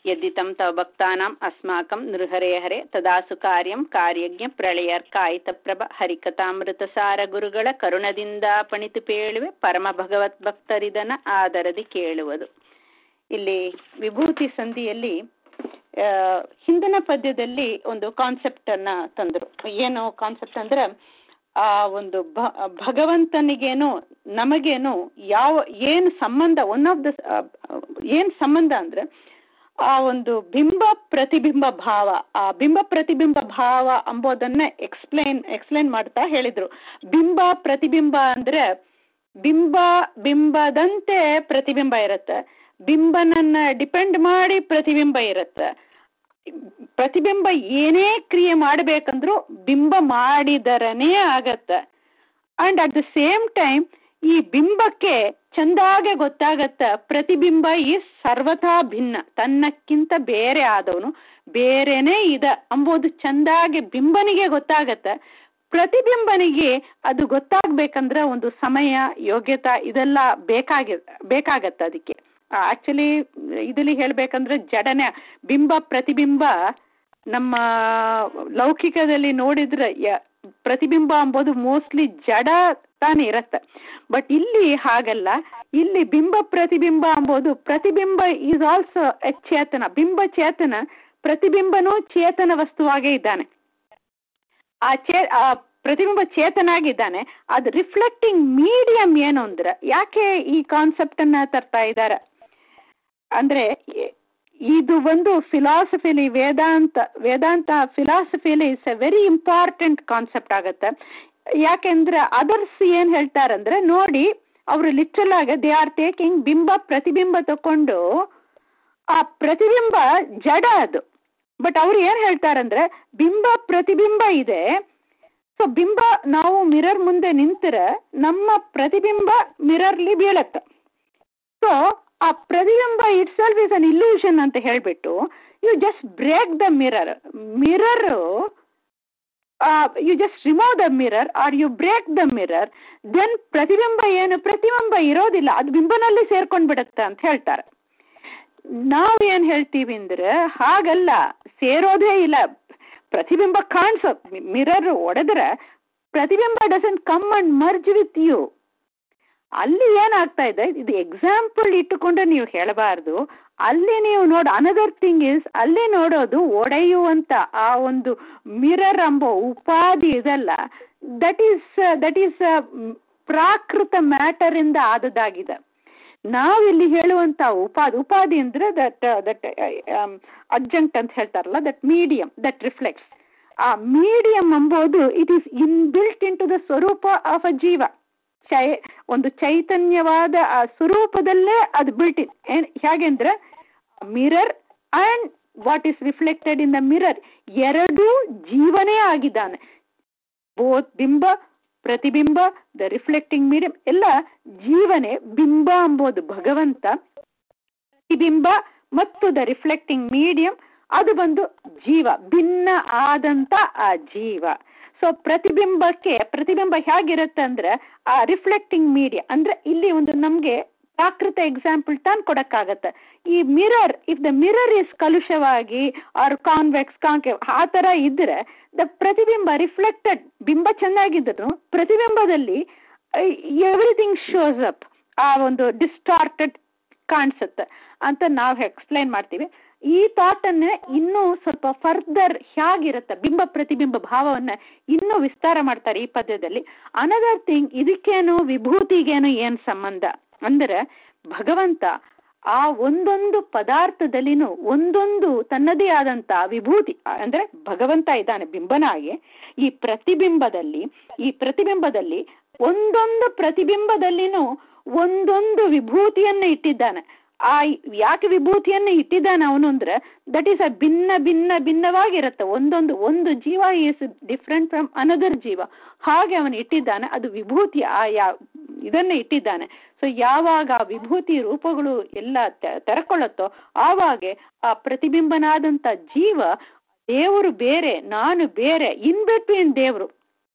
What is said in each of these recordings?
यद्दितं तव भक्तानाम् अस्माकं नृहरेहरे ತದಾಸು ಕಾರ್ಯಂ ಕಾರ್ಯಜ್ಞ ಪ್ರಳಯರ್ಕಾಯಿತಪ್ರಭ ಹರಿಕಥಾಮೃತಸಾರ ಗುರುಗಳ ಕರುಣದಿಂದ ಪಣಿತು ಪೇಳುವೆ ಪರಮ ಭಗವತ್ ಭಕ್ತರಿದನ ಆದರದಿ ಕೇಳುವುದು ಇಲ್ಲಿ ವಿಭೂತಿ ಸಂಧಿಯಲ್ಲಿ ಆ, ಹಿಂದಿನ ಪದ್ಯದಲ್ಲಿ ಒಂದು ಕಾನ್ಸೆಪ್ಟ್ ಅನ್ನ ತಂದ್ರು ಏನು ಕಾನ್ಸೆಪ್ಟ್ ಅಂದ್ರೆ ಆ ಒಂದು ಭ- ಭಗವಂತನಿಗೇನು ನಮಗೇನು ಯಾವ ಏನು ಸಂಬಂಧ ಒನ್ ಆಫ್ ದ ಏನ್ ಸಂಬಂಧ ಅಂದ್ರೆ ಆ ಒಂದು ಬಿಂಬ ಪ್ರತಿಬಿಂಬ ಭಾವ ಆ ಬಿಂಬ ಪ್ರತಿಬಿಂಬ ಭಾವ ಅಂಬೋದನ್ನ ಎಕ್ಸ್ಪ್ಲೈನ್ ಎಕ್ಸ್ಪ್ಲೈನ್ ಮಾಡ್ತಾ ಹೇಳಿದ್ರು ಬಿಂಬ ಪ್ರತಿಬಿಂಬ ಅಂದ್ರೆ ಬಿಂಬ ಬಿಂಬದಂತೆ ಪ್ರತಿಬಿಂಬ ಇರುತ್ತೆ ಬಿಂಬನನ್ನ ಡಿಪೆಂಡ್ ಮಾಡಿ ಪ್ರತಿಬಿಂಬ ಇರುತ್ತೆ ಪ್ರತಿಬಿಂಬ ಏನೇ ಕ್ರಿಯೆ ಮಾಡಬೇಕಂದ್ರೂ ಬಿಂಬ ಮಾಡಿದರನೇ ಆಗತ್ತೆ and at the same time ಈ ಬಿಂಬಕ್ಕೆ ಚಂದಾಗೆ ಗೊತ್ತಾಗತ್ತ ಪ್ರತಿಬಿಂಬ ಈ ಸರ್ವಥಾ ಭಿನ್ನ ತನ್ನಕ್ಕಿಂತ ಬೇರೆ ಆದವನು ಬೇರೆನೇ ಇದ ಅಂಬುದು ಚಂದಾಗೆ ಬಿಂಬನಿಗೆ ಗೊತ್ತಾಗತ್ತ ಪ್ರತಿಬಿಂಬನಿಗೆ ಅದು ಗೊತ್ತಾಗ್ಬೇಕಂದ್ರೆ ಒಂದು ಸಮಯ ಯೋಗ್ಯತಾ ಇದೆಲ್ಲ ಬೇಕಾಗಿ ಬೇಕಾಗತ್ತ ಅದಕ್ಕೆ ಆಕ್ಚುಲಿ ಇದರಲ್ಲಿ ಹೇಳ್ಬೇಕಂದ್ರೆ ಜಡನೆ ಬಿಂಬ ಪ್ರತಿಬಿಂಬ ನಮ್ಮ ಲೌಕಿಕದಲ್ಲಿ ನೋಡಿದ್ರೆ ಯ- ಪ್ರತಿಬಿಂಬ ಅಂಬೋದು ಮೋಸ್ಟ್ಲಿ ಜಡ ತಾನೇ ಇರತ್ತೆ ಬಟ್ ಇಲ್ಲಿ ಹಾಗಲ್ಲ ಇಲ್ಲಿ ಬಿಂಬ ಪ್ರತಿಬಿಂಬ ಅಂಬೋದು ಪ್ರತಿಬಿಂಬ ಈಸ್ ಆಲ್ಸೋ ಎ ಚೇತನ ಬಿಂಬ ಚೇತನ ಪ್ರತಿಬಿಂಬನೂ ಚೇತನ ವಸ್ತುವಾಗೇ ಇದ್ದಾನೆ ಆ ಚೇ ಆ ಪ್ರತಿಬಿಂಬ ಚೇತನಾಗಿದ್ದಾನೆ ಅದು ರಿಫ್ಲೆಕ್ಟಿಂಗ್ ಮೀಡಿಯಂ ಏನು ಅಂದ್ರೆ ಯಾಕೆ ಈ ಕಾನ್ಸೆಪ್ಟ್ ಅನ್ನ ತರ್ತಾ ಇದ್ದಾರೆ ಅಂದ್ರೆ ಇ- ಇದು ಒಂದು philosophically Vedanta Vedanta philosophically it's a very important concept ಆಗತ್ತೆ ಯಾಕೆಂದ್ರೆ ಅದರ್ಸ್ ಏನ್ ಹೇಳ್ತಾರಂದ್ರೆ ನೋಡಿ ಅವರು ಲಿಟ್ರಲ್ ಆಗಿ ದೇ ಆರ್ ಟೇಕಿಂಗ್ ಬಿಂಬ ಪ್ರತಿಬಿಂಬ ತಕೊಂಡು ಆ ಪ್ರತಿಬಿಂಬ ಜಡ ಅದು ಬಟ್ ಅವ್ರು ಏನ್ ಹೇಳ್ತಾರಂದ್ರೆ ಬಿಂಬ ಪ್ರತಿಬಿಂಬ ಇದೆ ಸೊ ಬಿಂಬ ನಾವು ಮಿರರ್ ಮುಂದೆ ನಿಂತರೆ ನಮ್ಮ ಪ್ರತಿಬಿಂಬ ಮಿರರ್ಲಿ ಬೀಳತ್ತೆ ಸೊ ಆ ಪ್ರತಿಬಿಂಬ itself is an illusion ಅಂತ ಹೇಳ್ಬಿಟ್ಟು you just break the mirror mirror you just remove the mirror or you break the mirror then ಪ್ರತಿಬಿಂಬ ಏನು ಪ್ರತಿಬಿಂಬ ಇರೋದಿಲ್ಲ ಅದು ಬಿಂಬನಲ್ಲಿ ಸೇರ್ಕೊಂಡ್ ಬಿಡುತ್ತೆ ಅಂತ ಹೇಳ್ತಾರೆ ನಾವು ಏನ್ ಹೇಳ್ತೀವಿ ಅಂದ್ರೆ ಹಾಗಲ್ಲ ಸೇರೋದೇ ಇಲ್ಲ ಪ್ರತಿಬಿಂಬ ಕಾಣಿಸೋ ಮಿರರ್ ಒಡೆದ್ರೆ ಪ್ರತಿಬಿಂಬ doesn't come and merge with you ಅಲ್ಲಿ ಏನಾಗ್ತಾ ಇದೆ ಇದು ಎಕ್ಸಾಂಪಲ್ ಇಟ್ಟುಕೊಂಡು ನೀವು ಹೇಳಬಾರ್ದು ಅಲ್ಲಿ ನೀವು ನೋಡ ಅನದರ್ ಥಿಂಗ್ ಇಸ್ ಅಲ್ಲಿ ನೋಡೋದು ಒಡೆಯುವಂತ ಆ ಒಂದು ಮಿರರ್ ಎಂಬ ಉಪಾಧಿ ಇದಲ್ಲ ದಟ್ ಈಸ್ ದಟ್ ಈಸ್ ಪ್ರಾಕೃತ ಮ್ಯಾಟರ್ ಇಂದ ಆದದ್ದಾಗಿದೆ ನಾವಿಲ್ಲಿ ಹೇಳುವಂತ ಉಪಾಧಿ ಉಪಾಧಿ ಅಂದ್ರೆ ದಟ್ ದಟ್ ಅಡ್ಜಂಕ್ಟ್ ಅಂತ ಹೇಳ್ತಾರಲ್ಲ ದಟ್ ಮೀಡಿಯಂ ದಟ್ ರಿಫ್ಲೆಕ್ಟ್ಸ್ ಆ ಮೀಡಿಯಂ ಎಂಬುದು it is inbuilt into the swaroopa of a jeeva ಚೈ ಒಂದು ಚೈತನ್ಯವಾದ ಆ ಸ್ವರೂಪದಲ್ಲೇ ಅದು ಬಿಲ್ಟ್ ಇನ್ ಏನ್ ಹೇಗೆಂದ್ರೆ mirror and what is reflected in the mirror ಎರಡೂ ಜೀವನೇ ಆಗಿದ್ದಾನೆ ಬೋತ್ ಬಿಂಬ ಪ್ರತಿಬಿಂಬ ದ ರಿಫ್ಲೆಕ್ಟಿಂಗ್ ಮೀಡಿಯಂ ಎಲ್ಲ ಜೀವನೇ ಬಿಂಬ ಎಂಬುದು ಭಗವಂತ ಪ್ರತಿಬಿಂಬ ಮತ್ತು ದ ರಿಫ್ಲೆಕ್ಟಿಂಗ್ ಮೀಡಿಯಂ ಅದು ಬಂದು ಜೀವ ಭಿನ್ನ ಆದಂತ ಆ ಜೀವ ಸೊ ಪ್ರತಿಬಿಂಬಕ್ಕೆ ಪ್ರತಿಬಿಂಬ ಹೇಗಿರುತ್ತೆ ಅಂದ್ರೆ ಆ ರಿಫ್ಲೆಕ್ಟಿಂಗ್ ಮೀಡಿಯಾ ಅಂದ್ರೆ ಇಲ್ಲಿ ಒಂದು ನಮ್ಗೆ ಪ್ರಾಕೃತ ಎಕ್ಸಾಂಪಲ್ ತಾನು ಕೊಡಕ್ಕಾಗತ್ತೆ ಈ mirror if the mirror is ಕಲುಷವಾಗಿ ಆರ್ ಕಾನ್ವೆಕ್ಸ್ ಕಾನ್ಕೇವ್ ಆ ತರ ಇದ್ರೆ ದ ಪ್ರತಿಬಿಂಬ ರಿಫ್ಲೆಕ್ಟೆಡ್ ಬಿಂಬ ಚೆನ್ನಾಗಿದ್ರು ಪ್ರತಿಬಿಂಬದಲ್ಲಿ ಎವ್ರಿಥಿಂಗ್ ಶೋಸ್ ಅಪ್ ಆ ಒಂದು ಡಿಸ್ಟಾರ್ಟೆಡ್ ಕಾಣಿಸುತ್ತೆ ಅಂತ ನಾವು ಎಕ್ಸ್ಪ್ಲೈನ್ ಮಾಡ್ತೀವಿ ಈ ಥಾಟ್ ಅನ್ನ ಇನ್ನೂ ಸ್ವಲ್ಪ ಫರ್ದರ್ ಹೇಗಿರುತ್ತೆ ಬಿಂಬ ಪ್ರತಿಬಿಂಬ ಭಾವವನ್ನ ಇನ್ನೂ ವಿಸ್ತಾರ ಮಾಡ್ತಾರೆ ಈ ಪದ್ಯದಲ್ಲಿ ಅನದರ್ ಥಿಂಗ್ ಇದಕ್ಕೇನು ವಿಭೂತಿಗೇನು ಏನ್ ಸಂಬಂಧ ಅಂದ್ರೆ ಭಗವಂತ ಆ ಒಂದೊಂದು ಪದಾರ್ಥದಲ್ಲಿನೂ ಒಂದೊಂದು ತನ್ನದೇ ಆದಂತ ವಿಭೂತಿ ಅಂದ್ರೆ ಭಗವಂತ ಇದ್ದಾನೆ ಬಿಂಬನಾಗಿ ಈ ಪ್ರತಿಬಿಂಬದಲ್ಲಿ ಈ ಪ್ರತಿಬಿಂಬದಲ್ಲಿ ಒಂದೊಂದು ಪ್ರತಿಬಿಂಬದಲ್ಲಿನೂ ಒಂದೊಂದು ವಿಭೂತಿಯನ್ನ ಇಟ್ಟಿದ್ದಾನೆ ಆ ಯಾಕೆ ವಿಭೂತಿಯನ್ನ ಇಟ್ಟಿದ್ದಾನೆ ಅವನು ಅಂದ್ರೆ ದಟ್ ಈಸ್ ಅ ಭಿನ್ನ ಭಿನ್ನ ಭಿನ್ನವಾಗಿರುತ್ತೆ ಒಂದೊಂದು ಒಂದು ಜೀವ ಈಸ್ ಡಿಫ್ರೆಂಟ್ ಫ್ರಮ್ ಅನದರ್ ಜೀವ ಹಾಗೆ ಅವನು ಇಟ್ಟಿದ್ದಾನೆ ಅದು ವಿಭೂತಿ ಆ ಯಾ ಇದನ್ನ ಇಟ್ಟಿದ್ದಾನೆ ಸೊ ಯಾವಾಗ ಆ ವಿಭೂತಿ ರೂಪಗಳು ಎಲ್ಲ ತೆ- ತೆರಕೊಳ್ಳುತ್ತೋ ಆವಾಗ ಆ ಪ್ರತಿಬಿಂಬನಾದಂತ ಜೀವ ದೇವರು ಬೇರೆ ನಾನು ಬೇರೆ ಇನ್ ಬಿಟ್ವೀನ್ ದೇವರು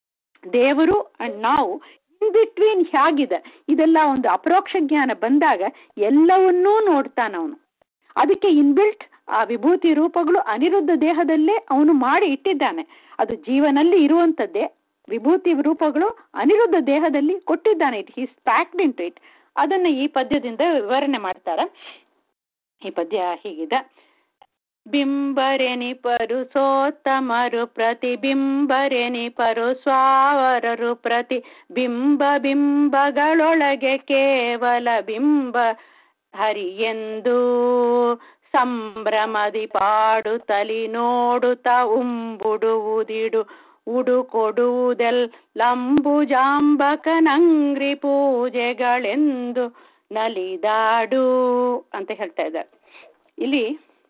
ದೇವರು ಅಂಡ್ ನಾವು ಇನ್ ಬಿಟ್ವೀನ್ ಹೇಗಿದೆ ಇದೆಲ್ಲ ಒಂದು ಅಪರೋಕ್ಷ ಜ್ಞಾನ ಬಂದಾಗ ಎಲ್ಲವನ್ನೂ ನೋಡ್ತಾನವನು ಅದಕ್ಕೆ ಇನ್ಬಿಲ್ಟ್ ಆ ವಿಭೂತಿ ರೂಪಗಳು ಅನಿರುದ್ಧ ದೇಹದಲ್ಲೇ ಅವನು ಮಾಡಿ ಇಟ್ಟಿದ್ದಾನೆ ಅದು ಜೀವನಲ್ಲಿ ಇರುವಂತದ್ದೇ ವಿಭೂತಿ ರೂಪಗಳು ಅನಿರುದ್ಧ ದೇಹದಲ್ಲಿ ಕೊಟ್ಟಿದ್ದಾನೆ it he's packed in it ಅದನ್ನ ಈ ಪದ್ಯದಿಂದ ವಿವರಣೆ ಮಾಡ್ತಾರೆ ಈ ಪದ್ಯ ಹೀಗಿದೆ ಬಿಂಬರೆನಿಪರು ಸೋತ್ತಮರು ಪ್ರತಿಬಿಂಬರೆನಿಪರು ಸ್ವಾವರರು ಪ್ರತಿ ಬಿಂಬ ಬಿಂಬಗಳೊಳಗೆ ಕೇವಲ ಬಿಂಬ ಹರಿಯೆಂದು ಸಂಭ್ರಮದಿ ಪಾಡುತ್ತಲಿ ನೋಡುತ್ತ ಉಂಬುಡುವುದಿಡು ಉಡುಕೊಡುವುದೆಲ್ ಲಂಬುಜಾಂಬಕನಂಗ್ರಿ ಪೂಜೆಗಳೆಂದು ನಲಿದಾಡು ಅಂತ ಹೇಳ್ತಾ ಇದ್ದಾರೆ ಇಲ್ಲಿ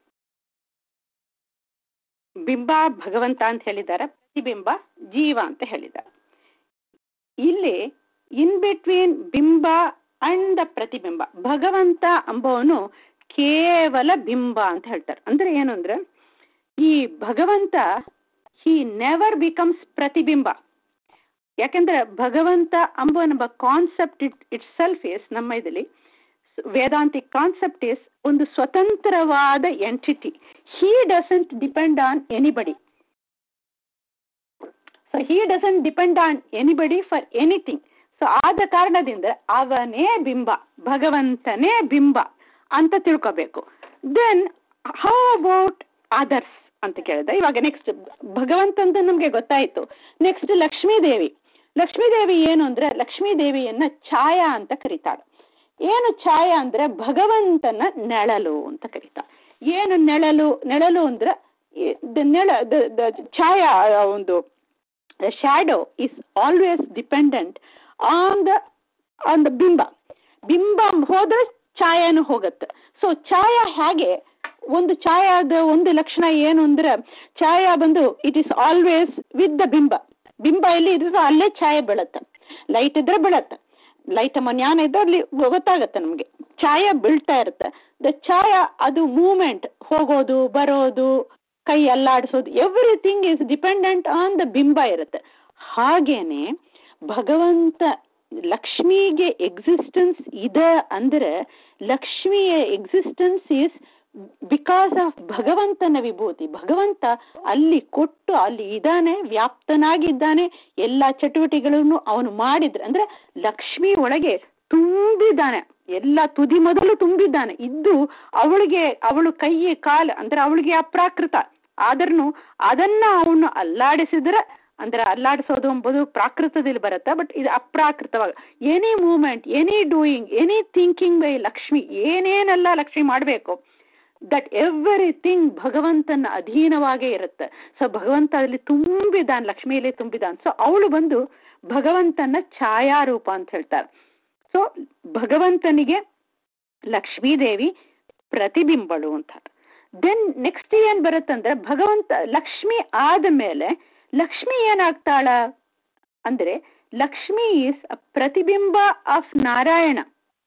ಬಿಂಬ ಭಗವಂತ ಅಂತ ಹೇಳಿದ್ದಾರೆ ಪ್ರತಿಬಿಂಬ ಜೀವ ಅಂತ ಹೇಳಿದ್ದಾರೆ ಇಲ್ಲಿ in between bimba and the pratibimba ಭಗವಂತ ಅಂಬವನು ಕೇವಲ ಬಿಂಬ ಅಂತ ಹೇಳ್ತಾರೆ ಅಂದ್ರೆ ಏನು ಅಂದ್ರೆ ಈ ಭಗವಂತ ಹಿ ನೆವರ್ ಬಿಕಮ್ಸ್ ಪ್ರತಿಬಿಂಬ ಯಾಕೆಂದ್ರೆ ಭಗವಂತ ಅಂಬ concept it itself is ನಮ್ಮ ಇದರಲ್ಲಿ ವೇದಾಂತಿಕ್ ಕಾನ್ಸೆಪ್ಟ್ ಇಸ್ ಒಂದು ಸ್ವತಂತ್ರವಾದ entity he doesn't depend on anybody so he doesn't depend on anybody for anything so ಆದ ಕಾರಣದಿಂದ ಅವನೇ ಬಿಂಬ ಭಗವಂತನೇ ಬಿಂಬ ಅಂತ ತಿಳ್ಕೋಬೇಕು ದೆನ್ ಹೌ ಅಬೌಟ್ ಅದರ್ಸ್ ಅಂತ ಕೇಳಿದೆ ಇವಾಗ ನೆಕ್ಸ್ಟ್ ಭಗವಂತಂತ ನಮಗೆ ಗೊತ್ತಾಯ್ತು ನೆಕ್ಸ್ಟ್ ಲಕ್ಷ್ಮೀದೇವಿ ಲಕ್ಷ್ಮೀದೇವಿ ಏನು ಅಂದ್ರೆ ಲಕ್ಷ್ಮೀದೇವಿಯನ್ನ ಛಾಯಾ ಅಂತ ಕರೀತಾಳೆ ಏನು ಛಾಯಾ ಅಂದ್ರೆ ಭಗವಂತನ ನೆಳಲು ಅಂತ ಕರೀತಾರೆ ಏನು ನೆಳಲು ನೆಳಲು ಅಂದ್ರೆ ನೆಳ ಛಾಯಾ ಒಂದು shadow is always dependent on the on the bimba bimba ಹೋದ್ರೆ ಛಾಯಾನು ಹೋಗುತ್ತೆ ಸೊ ಛಾಯಾ ಹೇಗೆ ಒಂದು ಛಾಯಾದ ಒಂದು ಲಕ್ಷಣ ಏನು ಅಂದ್ರೆ ಛಾಯಾ ಬಂದು it is always with the bimba bimba ಎಲ್ಲಿ ಇದ್ರೆ ಅಲ್ಲೇ ಛಾಯೆ ಬೀಳುತ್ತೆ ಲೈಟ್ ಇದ್ರೆ ಬೀಳುತ್ತೆ ಲೈಟ್ ಮನ್ಯಾನ ಇದ್ರೆ ಅಲ್ಲಿ ಗೊತ್ತಾಗತ್ತೆ ನಮಗೆ ಛಾಯಾ ಬೀಳ್ತಾ ಇರುತ್ತೆ ದ ಛಾಯಾ ಅದು ಮೂಮೆಂಟ್ ಹೋಗೋದು ಬರೋದು ಕೈ ಅಲ್ಲಾಡಿಸೋದು everything is dependent on the bimba ಇರುತ್ತೆ ಹಾಗೇನೆ ಭಗವಂತ ಲಕ್ಷ್ಮಿಗೆ ಎಕ್ಸಿಸ್ಟೆನ್ಸ್ ಇದೆ ಅಂದ್ರೆ ಲಕ್ಷ್ಮಿಯ ಎಕ್ಸಿಸ್ಟೆನ್ಸ್ ಈಸ್ ಬಿಕಾಸ್ ಆಫ್ ಭಗವಂತನ ವಿಭೂತಿ ಭಗವಂತ ಅಲ್ಲಿ ಕೊಟ್ಟು ಅಲ್ಲಿ ಇದ್ದಾನೆ ವ್ಯಾಪ್ತನಾಗಿದ್ದಾನೆ ಎಲ್ಲ ಚಟುವಟಿಕೆಗಳನ್ನು ಅವನು ಮಾಡಿದ್ರೆ ಅಂದ್ರೆ ಲಕ್ಷ್ಮಿ ಒಳಗೆ ತುಂಬಿದ್ದಾನೆ ಎಲ್ಲ ತುದಿ ಮೊದಲು ತುಂಬಿದ್ದಾನೆ ಇದ್ದು ಅವಳಿಗೆ ಅವಳು ಕೈ ಕಾಲು ಅಂದ್ರೆ ಅವಳಿಗೆ ಅಪ್ರಾಕೃತ ಆದ್ರೂ ಅದನ್ನ ಅವನು ಅಲ್ಲಾಡಿಸಿದ್ರೆ ಅಂದ್ರೆ ಅಲ್ಲಾಡಿಸೋದು ಎಂಬುದು ಪ್ರಾಕೃತದಲ್ಲಿ ಬರುತ್ತೆ ಬಟ್ ಇದು ಅಪ್ರಾಕೃತವಾಗ any moment any doing any thinking by Lakshmi ಏನೇನೆಲ್ಲ ಲಕ್ಷ್ಮಿ ಮಾಡಬೇಕು ದಟ್ ಎವ್ರಿಥಿಂಗ್ ಭಗವಂತನ ಅಧೀನವಾಗೇ ಇರುತ್ತೆ ಸೊ ಭಗವಂತ ಅಲ್ಲಿ ತುಂಬಿದಾನ್ ಲಕ್ಷ್ಮಿಯಲ್ಲಿ ತುಂಬಿದಾನ್ ಸೊ ಅವಳು ಬಂದು ಭಗವಂತನ ಛಾಯಾರೂಪ ಅಂತ ಹೇಳ್ತಾರೆ ಸೊ ಭಗವಂತನಿಗೆ ಲಕ್ಷ್ಮೀದೇವಿ ಪ್ರತಿಬಿಂಬಳು ಅಂತ ದೆನ್ ನೆಕ್ಸ್ಟ್ ಏನ್ ಬರುತ್ತಂದ್ರೆ ಭಗವಂತ ಲಕ್ಷ್ಮಿ ಆದ ಮೇಲೆ ಲಕ್ಷ್ಮಿ ಏನಾಗ್ತಾಳ ಅಂದ್ರೆ Lakshmi is a pratibimba of Narayana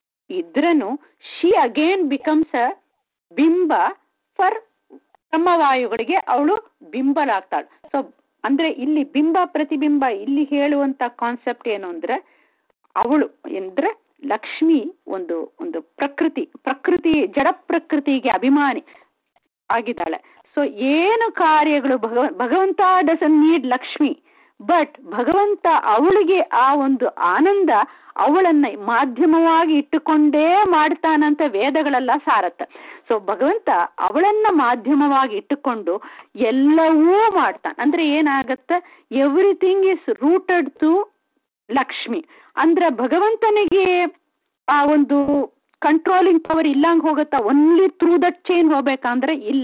ಇದ್ರನು she again becomes a bimba for ಬ್ರಹ್ಮವಾಯುಗಳಿಗೆ ಅವಳು ಬಿಂಬಲಾಗ್ತಾಳೆ ಸೊ ಅಂದ್ರೆ ಇಲ್ಲಿ ಬಿಂಬ ಪ್ರತಿಬಿಂಬ ಇಲ್ಲಿ ಹೇಳುವಂತ ಕಾನ್ಸೆಪ್ಟ್ ಏನು ಅಂದ್ರೆ ಅವಳು ಅಂದ್ರೆ ಲಕ್ಷ್ಮಿ ಒಂದು ಒಂದು ಪ್ರಕೃತಿ ಪ್ರಕೃತಿ ಜಡ ಪ್ರಕೃತಿಗೆ ಅಭಿಮಾನಿ ಆಗಿದ್ದಾಳೆ ಸೊ ಏನು ಕಾರ್ಯಗಳು ಭಗವ ಭಗವಂತ ಡಸನ್ ನೀಡ್ ಲಕ್ಷ್ಮಿ ಬಟ್ ಭಗವಂತ ಅವಳಿಗೆ ಆ ಒಂದು ಆನಂದ ಅವಳನ್ನ ಮಾಧ್ಯಮವಾಗಿ ಇಟ್ಟುಕೊಂಡೇ ಮಾಡ್ತಾನಂತ ವೇದಗಳೆಲ್ಲ ಸಾರತ್ತ ಸೊ ಭಗವಂತ ಅವಳನ್ನ ಮಾಧ್ಯಮವಾಗಿ ಇಟ್ಟುಕೊಂಡು ಎಲ್ಲವೂ ಮಾಡ್ತಾನೆ ಅಂದ್ರೆ ಏನಾಗತ್ತ everything is rooted to Lakshmi ಅಂದ್ರೆ ಭಗವಂತನಿಗೆ ಆ ಒಂದು ಕಂಟ್ರೋಲಿಂಗ್ ಪವರ್ ಇಲ್ಲಂಗ್ ಹೋಗುತ್ತಾ ಓನ್ಲಿ ಥ್ರೂ ದಟ್ ಚೈನ್ ಹೋಗ್ಬೇಕಂದ್ರೆ ಇಲ್ಲ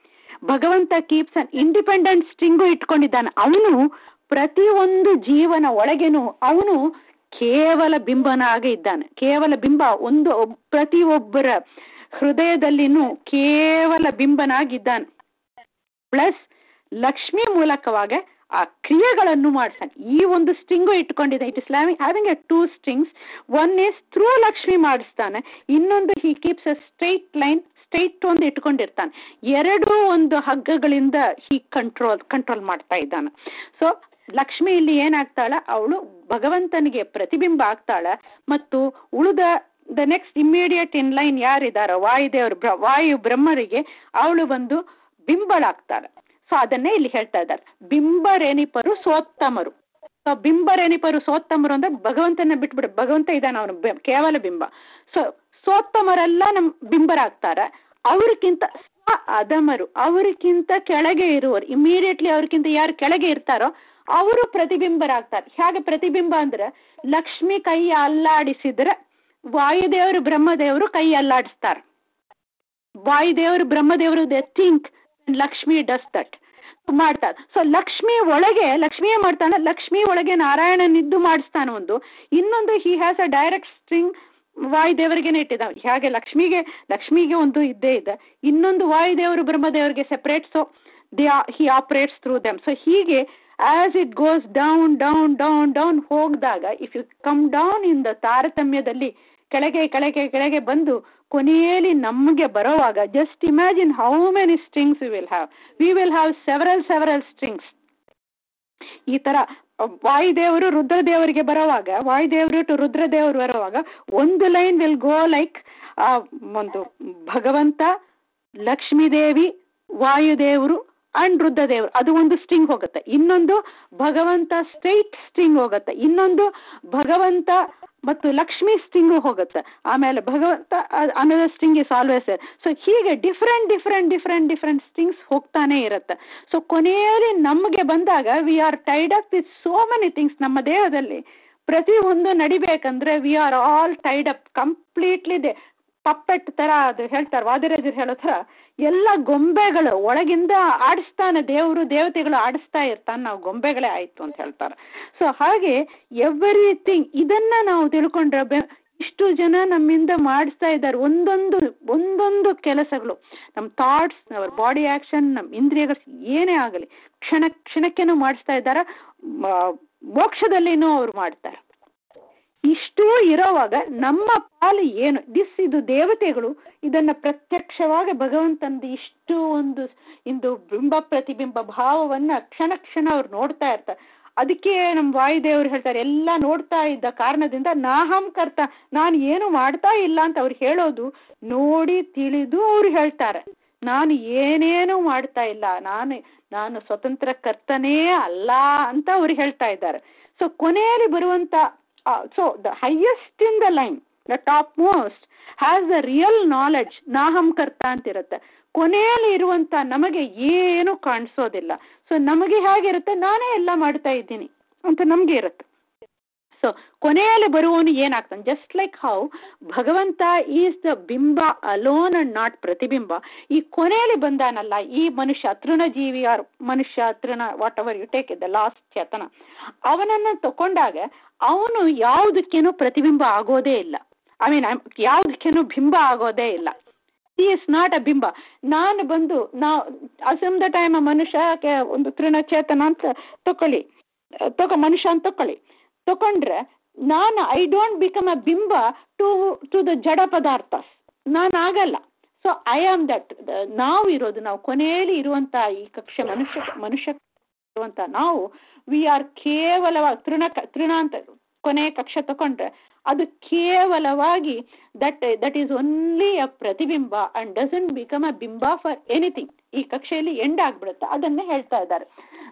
ಭಗವಂತ ಕೀಪ್ಸ್ ಅನ್ ಇಂಡಿಪೆಂಡೆಂಟ್ ಸ್ಟ್ರಿಂಗು ಇಟ್ಕೊಂಡಿದ್ದಾನೆ ಅವನು ಪ್ರತಿಯೊಂದು ಜೀವನ ಒಳಗೇನು ಅವನು ಕೇವಲ ಬಿಂಬನಾಗೆ ಇದ್ದಾನೆ ಕೇವಲ ಬಿಂಬ ಒಂದು ಪ್ರತಿಯೊಬ್ಬರ ಹೃದಯದಲ್ಲಿನೂ ಕೇವಲ ಬಿಂಬನಾಗಿದ್ದಾನೆ ಪ್ಲಸ್ ಲಕ್ಷ್ಮಿ ಮೂಲಕವಾಗ ಆ ಕ್ರಿಯೆಗಳನ್ನು ಮಾಡ್ತಾನೆ ಈ ಒಂದು ಸ್ಟ್ರಿಂಗು ಇಟ್ಕೊಂಡಿದೆ it is having a two strings one is through Lakshmi ಮಾಡಿಸ್ತಾನೆ ಇನ್ನೊಂದು he keeps a straight line straight ಒಂದು ಇಟ್ಕೊಂಡಿರ್ತಾನೆ ಎರಡೂ ಒಂದು ಹಗ್ಗಗಳಿಂದ ಹಿ ಕಂಟ್ರೋಲ್ ಕಂಟ್ರೋಲ್ ಮಾಡ್ತಾ ಇದ್ದಾನೆ ಸೊ ಲಕ್ಷ್ಮಿ ಇಲ್ಲಿ ಏನಾಗ್ತಾಳ ಅವಳು ಭಗವಂತನಿಗೆ ಪ್ರತಿಬಿಂಬ ಆಗ್ತಾಳ ಮತ್ತು ಉಳಿದ the next immediate in line ಯಾರಿದಾರೋ ವಾಯುದೇವರು ಬ್ರ ವಾಯು ಬ್ರಹ್ಮರಿಗೆ ಅವಳು ಬಂದು ಬಿಂಬಳಾಗ್ತಾರೆ ಸೊ ಅದನ್ನೇ ಇಲ್ಲಿ ಹೇಳ್ತಾ ಇದ್ದಾರೆ ಬಿಂಬರೇನಿಪರು ಸೋತ್ತಮರು ಸೊ ಬಿಂಬರೇನಿಪರು ಸೋತ್ತಮರು ಅಂದ್ರೆ ಭಗವಂತನ ಬಿಟ್ಬಿಡು ಭಗವಂತ ಇದ್ದಾನೆ ಅವನು ಬೆ- ಕೇವಲ ಬಿಂಬ ಸೊ ಸೋತ್ತಮರೆಲ್ಲ ನಮ್ ಬಿಂಬರಾಗ್ತಾರೆ ಅವ್ರಿಗಿಂತ ಸ್ವ ಅಧಮರು ಅವರಿಗಿಂತ ಕೆಳಗೆ ಇರುವರು ಇಮಿಡಿಯೇಟ್ಲಿ ಅವ್ರಿಗಿಂತ ಯಾರು ಕೆಳಗೆ ಇರ್ತಾರೋ ಅವರು ಪ್ರತಿಬಿಂಬರಾಗ್ತಾರೆ ಹೇಗೆ ಪ್ರತಿಬಿಂಬ ಅಂದ್ರೆ ಲಕ್ಷ್ಮಿ ಕೈ ಅಲ್ಲಾಡಿಸಿದ್ರೆ ವಾಯುದೇವರು ಬ್ರಹ್ಮದೇವರು ಕೈ ಅಲ್ಲಾಡಿಸ್ತಾರೆ ವಾಯುದೇವರು ಬ್ರಹ್ಮದೇವರು they think Lakshmi does that ಮಾಡ್ತಾರೆ ಸೊ ಲಕ್ಷ್ಮಿ ಒಳಗೆ ಲಕ್ಷ್ಮಿಯೇ ಮಾಡ್ತಾನೆ ಲಕ್ಷ್ಮಿ ಒಳಗೆ ನಾರಾಯಣನಿದ್ದು ಮಾಡಿಸ್ತಾನೆ ಒಂದು ಇನ್ನೊಂದು he has a direct string ವಾಯುದೇವರಿಗೇನೆ ಇಟ್ಟಿದ್ದಾವೆ ಹಾಗೆ ಲಕ್ಷ್ಮಿಗೆ ಲಕ್ಷ್ಮಿಗೆ ಒಂದು ಇದ್ದೇ ಇದೆ ಇನ್ನೊಂದು ವಾಯುದೇವರು ಬ್ರಹ್ಮದೇವರಿಗೆ separate so they he operates through them so ಹೀಗೆ as it goes down down down down ಹೋಗಿದಾಗ if you come down in the ತಾರತಮ್ಯದಲ್ಲಿ ಕೆಳಗೆ ಕೆಳಗೆ ಕೆಳಗೆ ಬಂದು ಕೊನೆಯಲ್ಲಿ ನಮಗೆ ಬರೋವಾಗ just imagine how many strings we will have we will have several several strings ಈ ತರ ವಾಯುದೇವರು ರುದ್ರದೇವರಿಗೆ ಬರುವಾಗ ವಾಯುದೇವರು ಟು ರುದ್ರದೇವರು ಬರುವಾಗ ಒಂದು ಲೈನ್ ವಿಲ್ ಗೋ ಲೈಕ್ ಒಂದು ಭಗವಂತ ಲಕ್ಷ್ಮೀದೇವಿ ವಾಯುದೇವರು ಅಂಡ್ ರುದ್ರದೇವರು ಅದು ಒಂದು ಸ್ಟ್ರಿಂಗ್ ಹೋಗುತ್ತೆ ಇನ್ನೊಂದು ಭಗವಂತ ಸ್ಟ್ರೈಟ್ ಸ್ಟ್ರಿಂಗ್ ಹೋಗುತ್ತೆ ಇನ್ನೊಂದು ಭಗವಂತ ಮತ್ತು ಲಕ್ಷ್ಮಿ ಸ್ಟ್ರಿಂಗು ಹೋಗುತ್ತೆ ಆಮೇಲೆ ಭಗವಂತ ಅನ್ನೋದು ಸ್ಟ್ರಿಂಗ್ ಇಸ್ ಆಲ್ವೇಸ್ ಸೊ ಹೀಗೆ different different different different strings ಹೋಗ್ತಾನೆ ಇರುತ್ತೆ ಸೊ ಕೊನೆಯಲ್ಲಿ ನಮಗೆ ಬಂದಾಗ we are tied up with so many things ನಮ್ಮ ದೇಹದಲ್ಲಿ ಪ್ರತಿ ಒಂದು ನಡಿಬೇಕಂದ್ರೆ we are all tied up completely the puppet ತರ ಅದು ಹೇಳ್ತಾರೆ ವಾದಿರಾಜರು ಹೇಳೋ ಥರ ಎಲ್ಲ ಗೊಂಬೆಗಳು ಒಳಗಿಂದ ಆಡಿಸ್ತಾನೆ ದೇವರು ದೇವತೆಗಳು ಆಡಿಸ್ತಾ ಇರ್ತಾನೆ ನಾವು ಗೊಂಬೆಗಳೇ ಆಯ್ತು ಅಂತ ಹೇಳ್ತಾರೆ ಸೊ ಹಾಗೆ ಎವ್ರಿಥಿಂಗ್ ಇದನ್ನ ನಾವು ತಿಳ್ಕೊಂಡ್ರೆ ಬೆ- ಇಷ್ಟು ಜನ ನಮ್ಮಿಂದ ಮಾಡಿಸ್ತಾ ಇದ್ದಾರೆ ಒಂದೊಂದು ಒಂದೊಂದು ಕೆಲಸಗಳು ನಮ್ಮ ಥಾಟ್ಸ್ ಅವರ ಬಾಡಿ ಆಕ್ಷನ್ ನಮ್ಮ ಇಂದ್ರಿಯಗಳು ಏನೇ ಆಗಲಿ ಕ್ಷಣ ಕ್ಷಣಕ್ಕೆನೂ ಮಾಡಿಸ್ತಾ ಇದ್ದಾರೆ ಮೋಕ್ಷದಲ್ಲಿನೂ ಅವ್ರು ಮಾಡ್ತಾರೆ ಇಷ್ಟೂ ಇರೋವಾಗ ನಮ್ಮ ಪಾಲು ಏನು ದಿಸ್ ಇದು ದೇವತೆಗಳು ಇದನ್ನ ಪ್ರತ್ಯಕ್ಷವಾಗಿ ಭಗವಂತಂದು ಇಷ್ಟು ಒಂದು ಇಂದು ಬಿಂಬ ಪ್ರತಿಬಿಂಬ ಭಾವವನ್ನ ಕ್ಷಣ ಕ್ಷಣ ಅವ್ರು ನೋಡ್ತಾ ಇರ್ತಾರೆ ಅದಕ್ಕೆ ನಮ್ಮ ವಾಯುದೇವರು ಹೇಳ್ತಾರೆ ಎಲ್ಲ ನೋಡ್ತಾ ಇದ್ದ ಕಾರಣದಿಂದ ನಾಹಂ ಕರ್ತ ನಾನು ಏನು ಮಾಡ್ತಾ ಇಲ್ಲ ಅಂತ ಅವ್ರು ಹೇಳೋದು ನೋಡಿ ತಿಳಿದು ಅವ್ರು ಹೇಳ್ತಾರೆ ನಾನು ಏನೇನು ಮಾಡ್ತಾ ಇಲ್ಲ ನಾನು ನಾನು ಸ್ವತಂತ್ರ ಕರ್ತನೇ ಅಲ್ಲ ಅಂತ ಅವ್ರು ಹೇಳ್ತಾ ಇದ್ದಾರೆ ಸೊ ಕೊನೆಯಲ್ಲಿ ಬರುವಂತ so the highest in the line the top most has the real knowledge ನಾಹಂ ಕರ್ತ ಅಂತಿರುತ್ತೆ ಕೊನೆಯಲ್ಲಿ ಇರುವಂತ ನಮಗೆ ಏನು ಕಾಣಿಸೋದಿಲ್ಲ ಸೊ ನಮಗೆ ಹೇಗಿರುತ್ತೆ ನಾನೇ ಎಲ್ಲ ಮಾಡ್ತಾ ಇದ್ದೀನಿ ಅಂತ ನಮಗೆ ಇರುತ್ತೆ ಸೊ ಕೊನೆಯಲ್ಲಿ ಬರುವವನು ಏನಾಗ್ತಾನೆ just like how Bhagavanta is the bimba alone and not pratibimba ಈ ಕೊನೆಯಲ್ಲಿ ಬಂದಾನಲ್ಲ ಈ ಮನುಷ್ಯ ತೃಣಜೀವಿ ಆರ್ ಮನುಷ್ಯ ತೃಣ whatever you take the last ಚೇತನ ಅವನನ್ನ ತಕೊಂಡಾಗ ಅವನು ಯಾವುದಕ್ಕೇನು ಪ್ರತಿಬಿಂಬ ಆಗೋದೇ ಇಲ್ಲ ಐ ಮೀನ್ ಯಾವುದಕ್ಕೇನು ಬಿಂಬ ಆಗೋದೇ ಇಲ್ಲ ಈ ಇಸ್ ನಾಟ್ ಅ ಬಿಂಬ ನಾನು ಬಂದು ನಾವು ಅಸಮ್ ದ ಟೈಮ್ ಮನುಷ್ಯಕ್ಕೆ ಒಂದು ತೃಣಚೇತನ ಅಂತ ತಕೊಳ್ಳಿ ತಗೋ ಮನುಷ್ಯ ಅಂತ ತಕೊಳ್ಳಿ ತಕೊಂಡ್ರೆ ನಾನು ಐ ಡೋಂಟ್ ಬಿಕಮ್ ಅ ಬಿಂಬ ಟು ಟು ದ ಜಡ ಪದಾರ್ಥ ನಾನು ಆಗಲ್ಲ ಸೊ ಐ ಆಮ್ ದಟ್ ನಾವು ಇರೋದು ನಾವು ಕೊನೆಯಲ್ಲಿ ಇರುವಂತ ಈ ಕಕ್ಷೆ ಮನುಷ್ಯ ಮನುಷ್ಯ ಇರುವಂತ ನಾವು ವಿ ಆರ್ ಕೇವಲವಾಗಿ ತೃಣ ತೃಣ ಅಂತ ಕೊನೆ ಕಕ್ಷೆ ತಕೊಂಡ್ರೆ ಅದು ಕೇವಲವಾಗಿ that that is only a pratibimba and doesn't become a ಬಿಂಬ ಫಾರ್ ಎನಿಥಿಂಗ್ ಈ ಕಕ್ಷೆಯಲ್ಲಿ ಎಂಡ್ ಆಗ್ಬಿಡುತ್ತೆ ಅದನ್ನೇ ಹೇಳ್ತಾ ಇದ್ದಾರೆ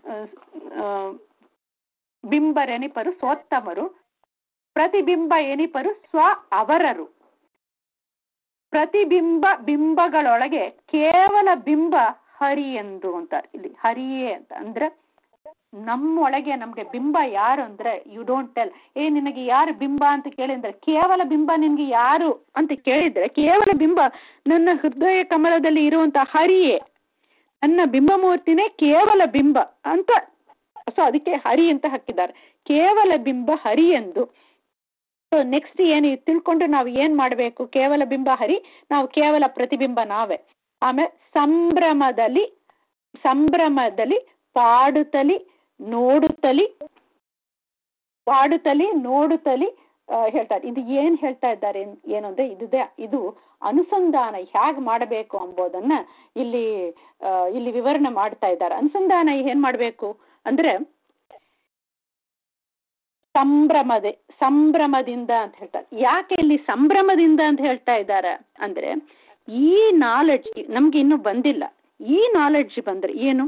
ಬಿಂಬರೆನಿಪರು ಸ್ವೋತ್ತಮರು ಪ್ರತಿಬಿಂಬ ಎನಿಪರು ಸ್ವ ಅವರರು ಪ್ರತಿಬಿಂಬ ಬಿಂಬಗಳೊಳಗೆ ಕೇವಲ ಬಿಂಬ ಹರಿ ಎಂದು ಅಂತ ಇಲ್ಲಿ ಹರಿಯೇ ಅಂತ ಅಂದ್ರೆ ನಮ್ಮೊಳಗೆ ನಮ್ಗೆ ಬಿಂಬ ಯಾರು ಅಂದ್ರೆ ಯು ಡೋಂಟ್ ಟೆಲ್ ಏ ನಿನಗೆ ಯಾರು ಬಿಂಬ ಅಂತ ಕೇಳಿದ್ರೆ ಕೇವಲ ಬಿಂಬ ನಿನ್ಗೆ ಯಾರು ಅಂತ ಕೇಳಿದ್ರೆ ಕೇವಲ ಬಿಂಬ ನನ್ನ ಹೃದಯ ಕಮಲದಲ್ಲಿ ಇರುವಂತ ಹರಿಯೇ ನನ್ನ ಬಿಂಬಮೂರ್ತಿನೇ ಕೇವಲ ಬಿಂಬ ಅಂತ ಸೊ ಅದಕ್ಕೆ ಹರಿ ಅಂತ ಹಾಕಿದ್ದಾರೆ ಕೇವಲ ಬಿಂಬ ಹರಿ ಎಂದು ಸೊ ನೆಕ್ಸ್ಟ್ ಏನು ತಿಳ್ಕೊಂಡು ನಾವು ಏನ್ ಮಾಡಬೇಕು ಕೇವಲ ಬಿಂಬ ಹರಿ ನಾವು ಕೇವಲ ಪ್ರತಿಬಿಂಬ ನಾವೇ ಆಮೇಲೆ ಸಂಭ್ರಮದಲ್ಲಿ ಸಂಭ್ರಮದಲ್ಲಿ ಪಾಡುತ್ತಲಿ ನೋಡುತ್ತಲಿ ಪಾಡುತ್ತಲಿ ನೋಡುತ್ತಲಿ ಹೇಳ್ತಾರೆ ಇದು ಏನ್ ಹೇಳ್ತಾ ಇದ್ದಾರೆ ಏನು ಅಂದ್ರೆ ಇದುದೇ ಇದು ಅನುಸಂಧಾನ ಹೇಗೆ ಮಾಡಬೇಕು ಎಂಬುದನ್ನ ಇಲ್ಲಿ ಇಲ್ಲಿ ವಿವರಣೆ ಮಾಡ್ತಾ ಇದ್ದಾರೆ ಅನುಸಂಧಾನ ಏನ್ ಮಾಡಬೇಕು ಅಂದ್ರೆ ಸಂಭ್ರಮದೆ ಸಂಭ್ರಮದಿಂದ ಅಂತ ಹೇಳ್ತಾರೆ ಯಾಕೆ ಇಲ್ಲಿ ಸಂಭ್ರಮದಿಂದ ಅಂತ ಹೇಳ್ತಾ ಇದ್ದಾರೆ ಅಂದ್ರೆ ಈ ನಾಲೆಡ್ಜ್ ನಮ್ಗೆ ಇನ್ನೂ ಬಂದಿಲ್ಲ ಈ ನಾಲೆಡ್ಜ್ ಬಂದ್ರೆ ಏನು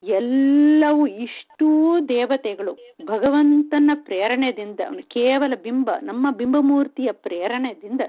ಎಲ್ಲವೂ ಇಷ್ಟೂ ದೇವತೆಗಳು ಭಗವಂತನ ಪ್ರೇರಣೆದಿಂದ ಅವನು ಕೇವಲ ಬಿಂಬ ನಮ್ಮ ಬಿಂಬಮೂರ್ತಿಯ ಪ್ರೇರಣೆದಿಂದ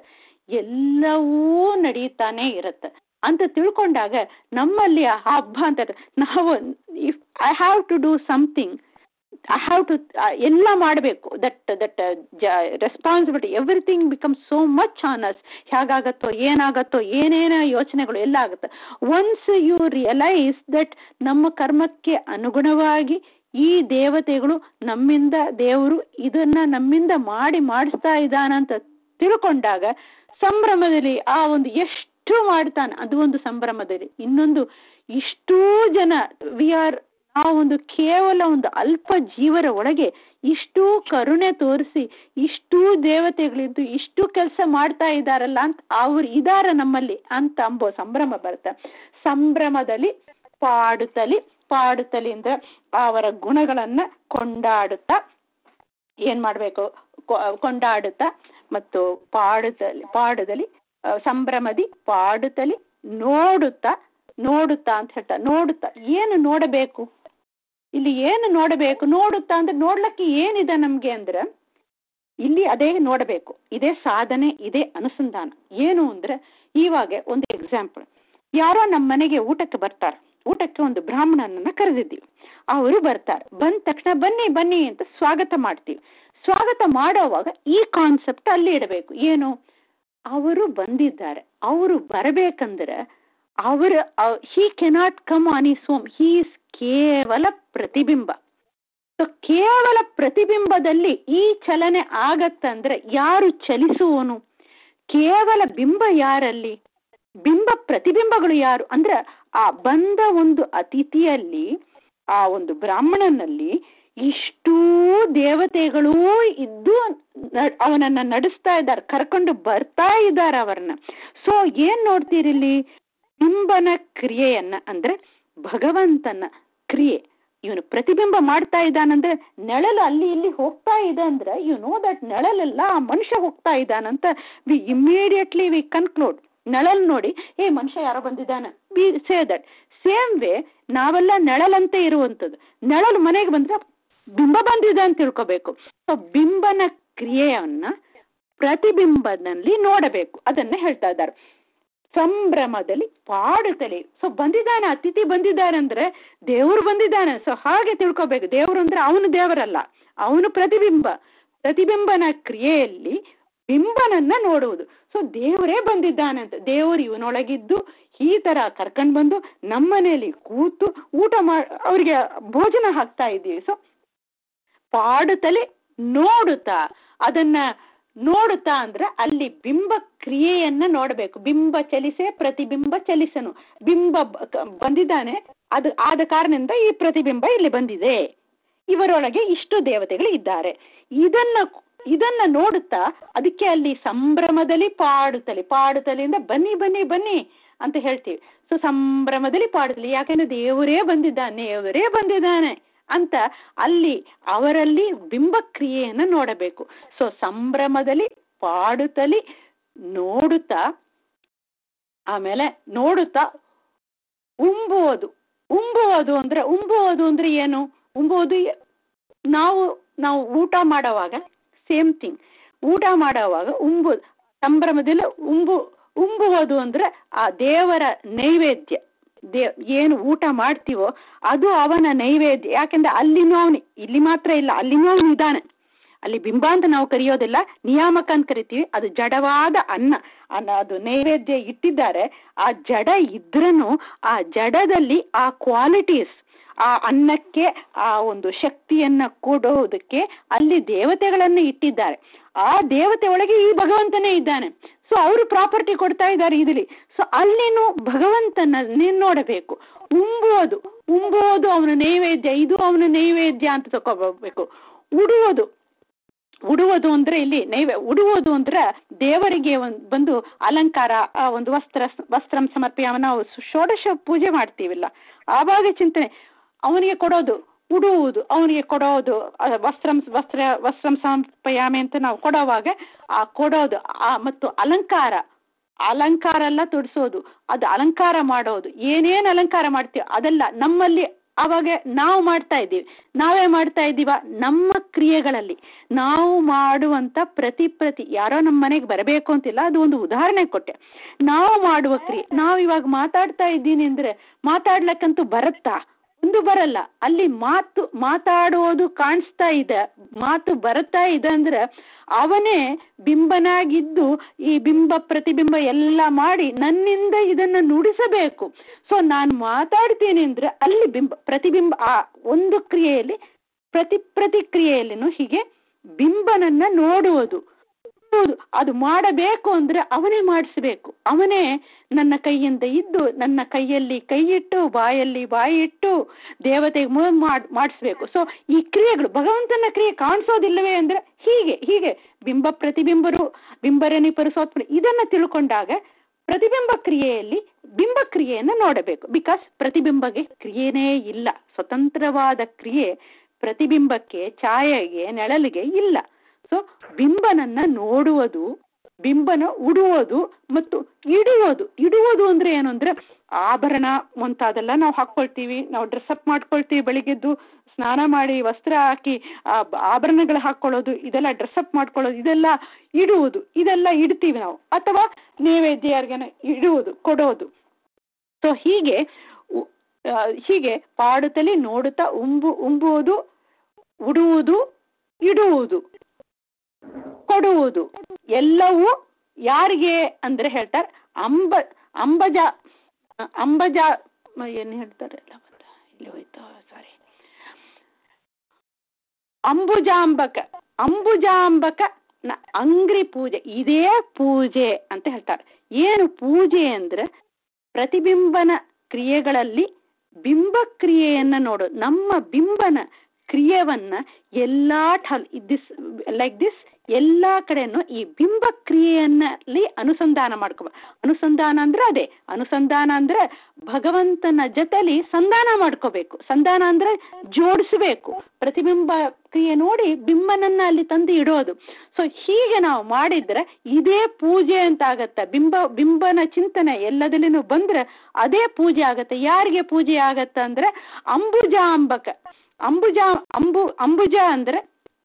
ಎಲ್ಲವೂ ನಡೀತಾನೆ ಇರುತ್ತೆ ಅಂತ ತಿಳ್ಕೊಂಡಾಗ ನಮ್ಮಲ್ಲಿ ಆ ಹಬ್ಬ ಅಂತ ನಾವು if I have to do something I have to ಎಲ್ಲ ಮಾಡಬೇಕು that that responsibility everything become so much on us ಹೇಗಾಗತ್ತೋ ಏನಾಗತ್ತೋ ಏನೇನೋ ಯೋಚನೆಗಳು ಎಲ್ಲ ಆಗುತ್ತೆ ಒನ್ಸ್ ಯು ರಿಯಲೈಸ್ ದಟ್ ನಮ್ಮ ಕರ್ಮಕ್ಕೆ ಅನುಗುಣವಾಗಿ ಈ ದೇವತೆಗಳು ನಮ್ಮಿಂದ ದೇವರು ಇದನ್ನ ನಮ್ಮಿಂದ ಮಾಡಿ ಮಾಡಿಸ್ತಾ ಇದ್ದಾನಂತ ತಿಳ್ಕೊಂಡಾಗ ಸಂಭ್ರಮದಲ್ಲಿ ಆ ಒಂದು ಎಷ್ಟು ಮಾಡ್ತಾನೆ ಅದು ಒಂದು ಸಂಭ್ರಮದಲ್ಲಿ ಇನ್ನೊಂದು ಇಷ್ಟೂ ಜನ ವಿ ಆರ್ ಆ ಒಂದು ಕೇವಲ ಒಂದು ಅಲ್ಪ ಜೀವರ ಒಳಗೆ ಇಷ್ಟು ಕರುಣೆ ತೋರಿಸಿ ಇಷ್ಟು ದೇವತೆಗಳಿದ್ದು ಇಷ್ಟು ಕೆಲಸ ಮಾಡ್ತಾ ಇದ್ದಾರಲ್ಲ ಅಂತ ಅವ್ರು ಇದಾರ ನಮ್ಮಲ್ಲಿ ಅಂತ ಅಂಬೋ ಸಂಭ್ರಮ ಬರುತ್ತೆ ಸಂಭ್ರಮದಲ್ಲಿ ಪಾಡುತ್ತಲಿ ಪಾಡುತ್ತಲಿ ಅಂದ್ರೆ ಅವರ ಗುಣಗಳನ್ನ ಕೊಂಡಾಡುತ್ತಾ ಏನ್ ಮಾಡ್ಬೇಕು ಕೊಂಡಾಡುತ್ತಾ ಮತ್ತು ಪಾಡುತ್ತಲಿ ಪಾಡುದಲಿ ಸಂಭ್ರಮದಿ ಪಾಡುತ್ತಲಿ ನೋಡುತ್ತಾ ನೋಡುತ್ತಾ ಅಂತ ಹೇಳ್ತಾರೆ ನೋಡುತ್ತಾ ಏನು ನೋಡಬೇಕು ಇಲ್ಲಿ ಏನು ನೋಡಬೇಕು ನೋಡುತ್ತಾ ಅಂದ್ರೆ ನೋಡ್ಲಿಕ್ಕೆ ಏನಿದೆ ನಮ್ಗೆ ಅಂದ್ರೆ ಇಲ್ಲಿ ಅದೇ ನೋಡಬೇಕು ಇದೇ ಸಾಧನೆ ಇದೇ ಅನುಸಂಧಾನ ಏನು ಅಂದ್ರೆ ಇವಾಗ ಒಂದು ಎಕ್ಸಾಂಪಲ್ ಯಾರೋ ನಮ್ಮ ಮನೆಗೆ ಊಟಕ್ಕೆ ಬರ್ತಾರೆ ಊಟಕ್ಕೆ ಒಂದು ಬ್ರಾಹ್ಮಣನನ್ನ ಕರೆದಿದ್ದೀವಿ ಅವರು ಬರ್ತಾರೆ ಬಂದ ತಕ್ಷಣ ಬನ್ನಿ ಬನ್ನಿ ಅಂತ ಸ್ವಾಗತ ಮಾಡ್ತೀವಿ ಸ್ವಾಗತ ಮಾಡೋವಾಗ ಈ ಕಾನ್ಸೆಪ್ಟ್ ಅಲ್ಲಿ ಇಡಬೇಕು ಏನು ಅವರು ಬಂದಿದ್ದಾರೆ ಅವರು ಬರಬೇಕಂದ್ರೆ ಅವರ he cannot come on his home he's ಕೇವಲ ಪ್ರತಿಬಿಂಬ ಸೊ ಕೇವಲ ಪ್ರತಿಬಿಂಬದಲ್ಲಿ ಈ ಚಲನೆ ಆಗತ್ತಂದ್ರೆ ಯಾರು ಚಲಿಸುವನು ಕೇವಲ ಬಿಂಬ ಯಾರಲ್ಲಿ ಬಿಂಬ ಪ್ರತಿಬಿಂಬಗಳು ಯಾರು ಅಂದ್ರೆ ಆ ಬಂದ ಒಂದು ಅತಿಥಿಯಲ್ಲಿ ಆ ಒಂದು ಬ್ರಾಹ್ಮಣನಲ್ಲಿ ಇಷ್ಟೂ ದೇವತೆಗಳೂ ಇದ್ದು ಅವನನ್ನ ನಡೆಸ್ತಾ ಇದ್ದಾರೆ ಕರ್ಕೊಂಡು ಬರ್ತಾ ಇದ್ದಾರೆ ಅವರನ್ನ ಸೊ ಏನ್ ನೋಡ್ತೀರಿಲ್ಲಿ ಬಿಂಬನ ಕ್ರಿಯೆಯನ್ನ ಅಂದ್ರೆ ಭಗವಂತನ ಕ್ರಿಯೆ ಇವನು ಪ್ರತಿಬಿಂಬ ಮಾಡ್ತಾ ಇದ್ದಾನಂದ್ರೆ ನೆಳಲು ಅಲ್ಲಿ ಇಲ್ಲಿ ಹೋಗ್ತಾ ಇದೆ ಅಂದ್ರೆ ಯು ನೋ ದಟ್ ನೆಳಲೆಲ್ಲ ಆ ಮನುಷ್ಯ ಹೋಗ್ತಾ ಇದ್ದಾನಂತ ವಿ ಇಮಿಡಿಯೇಟ್ಲಿ ವಿ ಕನ್ಕ್ಲೂಡ್ ನೆಳಲ್ ನೋಡಿ ಏ ಮನುಷ್ಯ ಯಾರೋ ಬಂದಿದ್ದಾನೆ we say that same way ನಾವೆಲ್ಲ ನೆಳಲಂತೆ ಇರುವಂಥದ್ದು ನೆಳಲು ಮನೆಗೆ ಬಂದ್ರೆ ಬಿಂಬ ಬಂದಿದೆ ಅಂತ ತಿಳ್ಕೋಬೇಕು ಸೊ ಬಿಂಬನ ಕ್ರಿಯೆಯನ್ನ ಪ್ರತಿಬಿಂಬದಲ್ಲಿ ನೋಡಬೇಕು ಅದನ್ನ ಹೇಳ್ತಾ ಇದ್ದಾರೆ ಸಂಭ್ರಮದಲ್ಲಿ ಪಾಡುತ್ತಲೇ ಸೊ ಬಂದಿದ್ದಾನೆ ಅತಿಥಿ ಬಂದಿದ್ದಾನೆ ಅಂದ್ರೆ ದೇವರು ಬಂದಿದ್ದಾನೆ ಸೊ ಹಾಗೆ ತಿಳ್ಕೊಬೇಕು ದೇವರು ಅಂದ್ರೆ ಅವನು ದೇವರಲ್ಲ ಅವನು ಪ್ರತಿಬಿಂಬ ಪ್ರತಿಬಿಂಬನ ಕ್ರಿಯೆಯಲ್ಲಿ ಬಿಂಬನನ್ನ ನೋಡುವುದು ಸೊ ದೇವರೇ ಬಂದಿದ್ದಾನೆ ಅಂತ ದೇವರು ಇವನೊಳಗಿದ್ದು ಈ ತರ ಕರ್ಕೊಂಡ್ ಬಂದು ನಮ್ಮನೆಯಲ್ಲಿ ಕೂತು ಊಟ ಮಾಡ ಅವರಿಗೆ ಭೋಜನ ಹಾಕ್ತಾ ಇದ್ದೀವಿ ಸೊ ಪಾಡುತ್ತಲೇ ನೋಡುತ್ತಾ ಅದನ್ನ ನೋಡುತ್ತಾ ಅಂದ್ರೆ ಅಲ್ಲಿ ಬಿಂಬ ಕ್ರಿಯೆಯನ್ನ ನೋಡಬೇಕು ಬಿಂಬ ಚಲಿಸೆ ಪ್ರತಿಬಿಂಬ ಚಲಿಸನು ಬಿಂಬ ಬಂದಿದ್ದಾನೆ ಅದು ಆದ ಕಾರಣದಿಂದ ಈ ಪ್ರತಿಬಿಂಬ ಇಲ್ಲಿ ಬಂದಿದೆ ಇವರೊಳಗೆ ಇಷ್ಟು ದೇವತೆಗಳು ಇದ್ದಾರೆ ಇದನ್ನ ಇದನ್ನ ನೋಡುತ್ತಾ ಅದಕ್ಕೆ ಅಲ್ಲಿ ಸಂಭ್ರಮದಲ್ಲಿ ಪಾಡುತ್ತಲಿ ಪಾಡುತ್ತಲಿಂದ ಬನ್ನಿ ಬನ್ನಿ ಬನ್ನಿ ಅಂತ ಹೇಳ್ತೀವಿ ಸೊ ಸಂಭ್ರಮದಲ್ಲಿ ಪಾಡುತ್ತಲಿ ಯಾಕೆಂದ್ರೆ ದೇವರೇ ಬಂದಿದ್ದಾನೆ ದೇವರೇ ಬಂದಿದ್ದಾನೆ ಅಂತ ಅಲ್ಲಿ ಅವರಲ್ಲಿ ಬಿಂಬ ಕ್ರಿಯೆಯನ್ನು ನೋಡಬೇಕು ಸೊ ಸಂಭ್ರಮದಲ್ಲಿ ಪಾಡುತ್ತಲಿ ನೋಡುತ್ತಾ ಆಮೇಲೆ ನೋಡುತ್ತಾ ಉಂಬುವುದು ಉಂಬುವುದು ಅಂದ್ರೆ ಉಂಬುವುದು ಅಂದ್ರೆ ಏನು ಉಂಬುವುದು ನಾವು ನಾವು ಊಟ ಮಾಡೋವಾಗ ಸೇಮ್ ಥಿಂಗ್ ಊಟ ಮಾಡೋವಾಗ ಉಂಬು ಸಂಭ್ರಮದಲ್ಲಿ ಉಂಬು ಉಂಬುವುದು ಅಂದ್ರೆ ಆ ದೇವರ ನೈವೇದ್ಯ ದೇ ಏನು ಊಟ ಮಾಡ್ತೀವೋ ಅದು ಅವನ ನೈವೇದ್ಯ ಯಾಕೆಂದ್ರೆ ಅಲ್ಲಿನೂ ಅವನು ಇಲ್ಲಿ ಮಾತ್ರ ಇಲ್ಲ ಅಲ್ಲಿನೂ ಅವನು ಇದ್ದಾನೆ ಅಲ್ಲಿ ಬಿಂಬ ಅಂತ ನಾವು ಕರೆಯೋದಿಲ್ಲ ನಿಯಾಮಕ ಅಂತ ಕರಿತೀವಿ ಅದು ಜಡವಾದ ಅನ್ನ ಅನ್ನ ಅದು ನೈವೇದ್ಯ ಇಟ್ಟಿದ್ದಾರೆ ಆ ಜಡ ಇದ್ರೂ ಆ ಜಡದಲ್ಲಿ ಆ ಕ್ವಾಲಿಟೀಸ್ ಆ ಅನ್ನಕ್ಕೆ ಆ ಒಂದು ಶಕ್ತಿಯನ್ನ ಕೊಡೋದಕ್ಕೆ ಅಲ್ಲಿ ದೇವತೆಗಳನ್ನು ಇಟ್ಟಿದ್ದಾರೆ ಆ ದೇವತೆ ಒಳಗೆ ಈ ಭಗವಂತನೇ ಇದ್ದಾನೆ ಸೊ ಅವರು ಪ್ರಾಪರ್ಟಿ ಕೊಡ್ತಾ ಇದ್ದಾರೆ ಇದರಲ್ಲಿ ಸೊ ಅಲ್ಲಿನೂ ಭಗವಂತನ ನೋಡಬೇಕು ಉಂಬುವುದು ಉಂಬುವುದು ಅವನ ನೈವೇದ್ಯ ಇದು ಅವನ ನೈವೇದ್ಯ ಅಂತ ತಗೋಬೇಕು ಉಡುವುದು ಉಡುವುದು ಅಂದ್ರೆ ಇಲ್ಲಿ ನೈವೇ ಉಡುವುದು ಅಂದ್ರೆ ದೇವರಿಗೆ ಒಂದು ಬಂದು ಅಲಂಕಾರ ಆ ಒಂದು ವಸ್ತ್ರ ವಸ್ತ್ರಂ ಸಮರ್ಪಿಯ ನಾವು ಷೋಡಶ ಪೂಜೆ ಮಾಡ್ತೀವಿಲ್ಲ ಆವಾಗ ಚಿಂತನೆ ಅವನಿಗೆ ಕೊಡೋದು ಉಡುವುದು ಅವನಿಗೆ ಕೊಡೋದು ಅಹ್, ವಸ್ತ್ರಂ ವಸ್ತ್ರ ವಸ್ತ್ರಂ ಸಮರ್ಪಯಾಮಿ ಅಂತ ನಾವು ಕೊಡೋವಾಗ ಆ ಕೊಡೋದು ಆ ಮತ್ತು ಅಲಂಕಾರ ಅಲಂಕಾರ ಎಲ್ಲ ತೊಡಿಸೋದು ಅದು ಅಲಂಕಾರ ಮಾಡೋದು ಏನೇನು ಅಲಂಕಾರ ಮಾಡ್ತೀವಿ ಅದೆಲ್ಲ ನಮ್ಮಲ್ಲಿ ಅವಾಗ ನಾವು ಮಾಡ್ತಾ ಇದ್ದೀವಿ ನಾವೇ ಮಾಡ್ತಾ ಇದ್ದೀವ ನಮ್ಮ ಕ್ರಿಯೆಗಳಲ್ಲಿ ನಾವು ಮಾಡುವಂತ ಪ್ರತಿ ಪ್ರತಿ ಯಾರೋ ನಮ್ಮ ಮನೆಗೆ ಬರಬೇಕು ಅಂತಿಲ್ಲ ಅದು ಒಂದು ಉದಾಹರಣೆ ಕೊಟ್ಟೆ ನಾವು ಮಾಡುವ ಕ್ರಿಯೆ ನಾವು ಇವಾಗ ಮಾತಾಡ್ತಾ ಇದ್ದೀನಿ ಅಂದ್ರೆ ಮಾತಾಡ್ಲಕ್ಕಂತೂ ಬರುತ್ತಾ ಒಂದು ಬರಲ್ಲ ಅಲ್ಲಿ ಮಾತು ಮಾತಾಡೋದು ಕಾಣಿಸ್ತಾ ಇದೆ ಮಾತು ಬರುತ್ತಾ ಇದೆ ಅಂದ್ರೆ ಅವನೇ ಬಿಂಬನಾಗಿದ್ದು ಈ ಬಿಂಬ ಪ್ರತಿಬಿಂಬ ಎಲ್ಲ ಮಾಡಿ ನನ್ನಿಂದ ಇದನ್ನ ನುಡಿಸಬೇಕು ಸೊ ನಾನು ಮಾತಾಡ್ತೀನಿ ಅಂದ್ರೆ ಅಲ್ಲಿ ಬಿಂಬ ಪ್ರತಿಬಿಂಬ ಆ ಒಂದು ಕ್ರಿಯೆಯಲ್ಲಿ ಪ್ರತಿ ಪ್ರತಿಕ್ರಿಯೆಯಲ್ಲಿನೂ ಹೀಗೆ ಬಿಂಬನನ್ನ ನೋಡುವುದು ಹೌದು ಅದು ಮಾಡಬೇಕು ಅಂದ್ರೆ ಅವನೇ ಮಾಡಿಸ್ಬೇಕು ಅವನೇ ನನ್ನ ಕೈಯಿಂದ ಇದ್ದು ನನ್ನ ಕೈಯಲ್ಲಿ ಕೈ ಇಟ್ಟು ಬಾಯಲ್ಲಿ ಬಾಯಿ ಇಟ್ಟು ದೇವತೆಗೆ ಮು- ಮಾಡ್ ಮಾಡಿಸ್ಬೇಕು ಸೊ ಈ ಕ್ರಿಯೆಗಳು ಭಗವಂತನ ಕ್ರಿಯೆ ಕಾಣಿಸೋದಿಲ್ಲವೇ ಅಂದ್ರೆ ಹೀಗೆ ಹೀಗೆ ಬಿಂಬ ಪ್ರತಿಬಿಂಬರು ಬಿಂಬರನಿ ಪರಸೋತ್ಮ ಇದನ್ನ ತಿಳ್ಕೊಂಡಾಗ ಪ್ರತಿಬಿಂಬ ಕ್ರಿಯೆಯಲ್ಲಿ ಬಿಂಬ ಕ್ರಿಯೆಯನ್ನ ನೋಡಬೇಕು ಬಿಕಾಸ್ ಪ್ರತಿಬಿಂಬಗೆ ಕ್ರಿಯೆನೇ ಇಲ್ಲ ಸ್ವತಂತ್ರವಾದ ಕ್ರಿಯೆ ಪ್ರತಿಬಿಂಬಕ್ಕೆ ಛಾಯೆಗೆ ನೆಳಲಿಗೆ ಇಲ್ಲ ಸೊ ಬಿಂಬನನ್ನ ನೋಡುವುದು ಬಿಂಬನ ಉಡುವುದು ಮತ್ತು ಇಡುವುದು ಇಡುವುದು ಅಂದ್ರೆ ಏನು ಅಂದ್ರೆ ಆಭರಣ ಮುಂತಾದೆಲ್ಲ ನಾವು ಹಾಕೊಳ್ತೀವಿ ನಾವು ಡ್ರೆಸ್ ಅಪ್ ಮಾಡ್ಕೊಳ್ತೀವಿ ಬೆಳಿಗ್ಗೆದ್ದು ಸ್ನಾನ ಮಾಡಿ ವಸ್ತ್ರ ಹಾಕಿ ಆ ಬ- ಆಭರಣಗಳು ಹಾಕೊಳ್ಳೋದು ಇದೆಲ್ಲ ಡ್ರೆಸ್ ಅಪ್ ಮಾಡ್ಕೊಳ್ಳೋದು ಇದೆಲ್ಲ ಇಡುವುದು ಇದೆಲ್ಲ ಇಡ್ತೀವಿ ನಾವು ಅಥವಾ ನೈವೇದ್ಯ ಯಾರಿಗಾನ ಇಡುವುದು ಕೊಡೋದು ಸೊ ಹೀಗೆ ಉ- ಆ, ಹೀಗೆ ಪಾಡುತ್ತಲೇ ನೋಡುತ್ತಾ ಉಂಬು ಉಂಬುವುದು ಉಡುವುದು ಇಡುವುದು ಕೊಡುವುದು ಎಲ್ಲವೂ ಯಾರಿಗೆ ಅಂದ್ರೆ ಹೇಳ್ತಾರೆ ಅಂಬ ಅಂಬಜ ಅಂಬಜ ಏನ್ ಹೇಳ್ತಾರೆ ಎಲ್ಲ ಗೊತ್ತಾ? ಇಲ್ಲಿ ಹೋಯ್ತು ಸಾರಿ ಅಂಬುಜಾಂಬಕ ಅಂಬುಜಾಂಬಕ ನ- ಅಂಗ್ರಿ ಪೂಜೆ ಇದೇ ಪೂಜೆ ಅಂತ ಹೇಳ್ತಾರೆ ಏನು ಪೂಜೆ ಅಂದ್ರೆ ಪ್ರತಿಬಿಂಬನ ಕ್ರಿಯೆಗಳಲ್ಲಿ ಬಿಂಬ ಕ್ರಿಯೆಯನ್ನ ನೋಡು ನಮ್ಮ ಬಿಂಬನ ಕ್ರಿಯೆವನ್ನ ಎಲ್ಲಾ ಠಲ್ ದಿಸ್ ಲೈಕ್ ದಿಸ್ ಎಲ್ಲಾ ಕಡೆನೂ ಈ ಬಿಂಬ ಕ್ರಿಯೆಯಲ್ಲಿ ಅನುಸಂಧಾನ ಮಾಡ್ಕೋ ಅನುಸಂಧಾನ ಅಂದ್ರೆ ಅದೇ ಅನುಸಂಧಾನ ಅಂದ್ರೆ ಭಗವಂತನ ಜೊತೆಲಿ ಸಂಧಾನ ಮಾಡ್ಕೋಬೇಕು ಸಂಧಾನ ಅಂದ್ರೆ ಜೋಡಿಸಬೇಕು ಪ್ರತಿಬಿಂಬ ಕ್ರಿಯೆ ನೋಡಿ ಬಿಂಬನನ್ನ ಅಲ್ಲಿ ತಂದು ಇಡೋದು ಸೊ ಹೀಗೆ ನಾವು ಮಾಡಿದ್ರೆ ಇದೇ ಪೂಜೆ ಅಂತ ಆಗತ್ತೆ ಬಿಂಬ ಬಿಂಬನ ಚಿಂತನೆ ಎಲ್ಲದಲ್ಲಿನೂ ಬಂದ್ರೆ ಅದೇ ಪೂಜೆ ಆಗತ್ತೆ ಯಾರಿಗೆ ಪೂಜೆ ಆಗತ್ತೆ ಅಂದ್ರೆ ಅಂಬುಜಾಂಬಕ ಅಂಬುಜ ಅಂಬು ಅಂಬುಜ ಅಂದ್ರೆ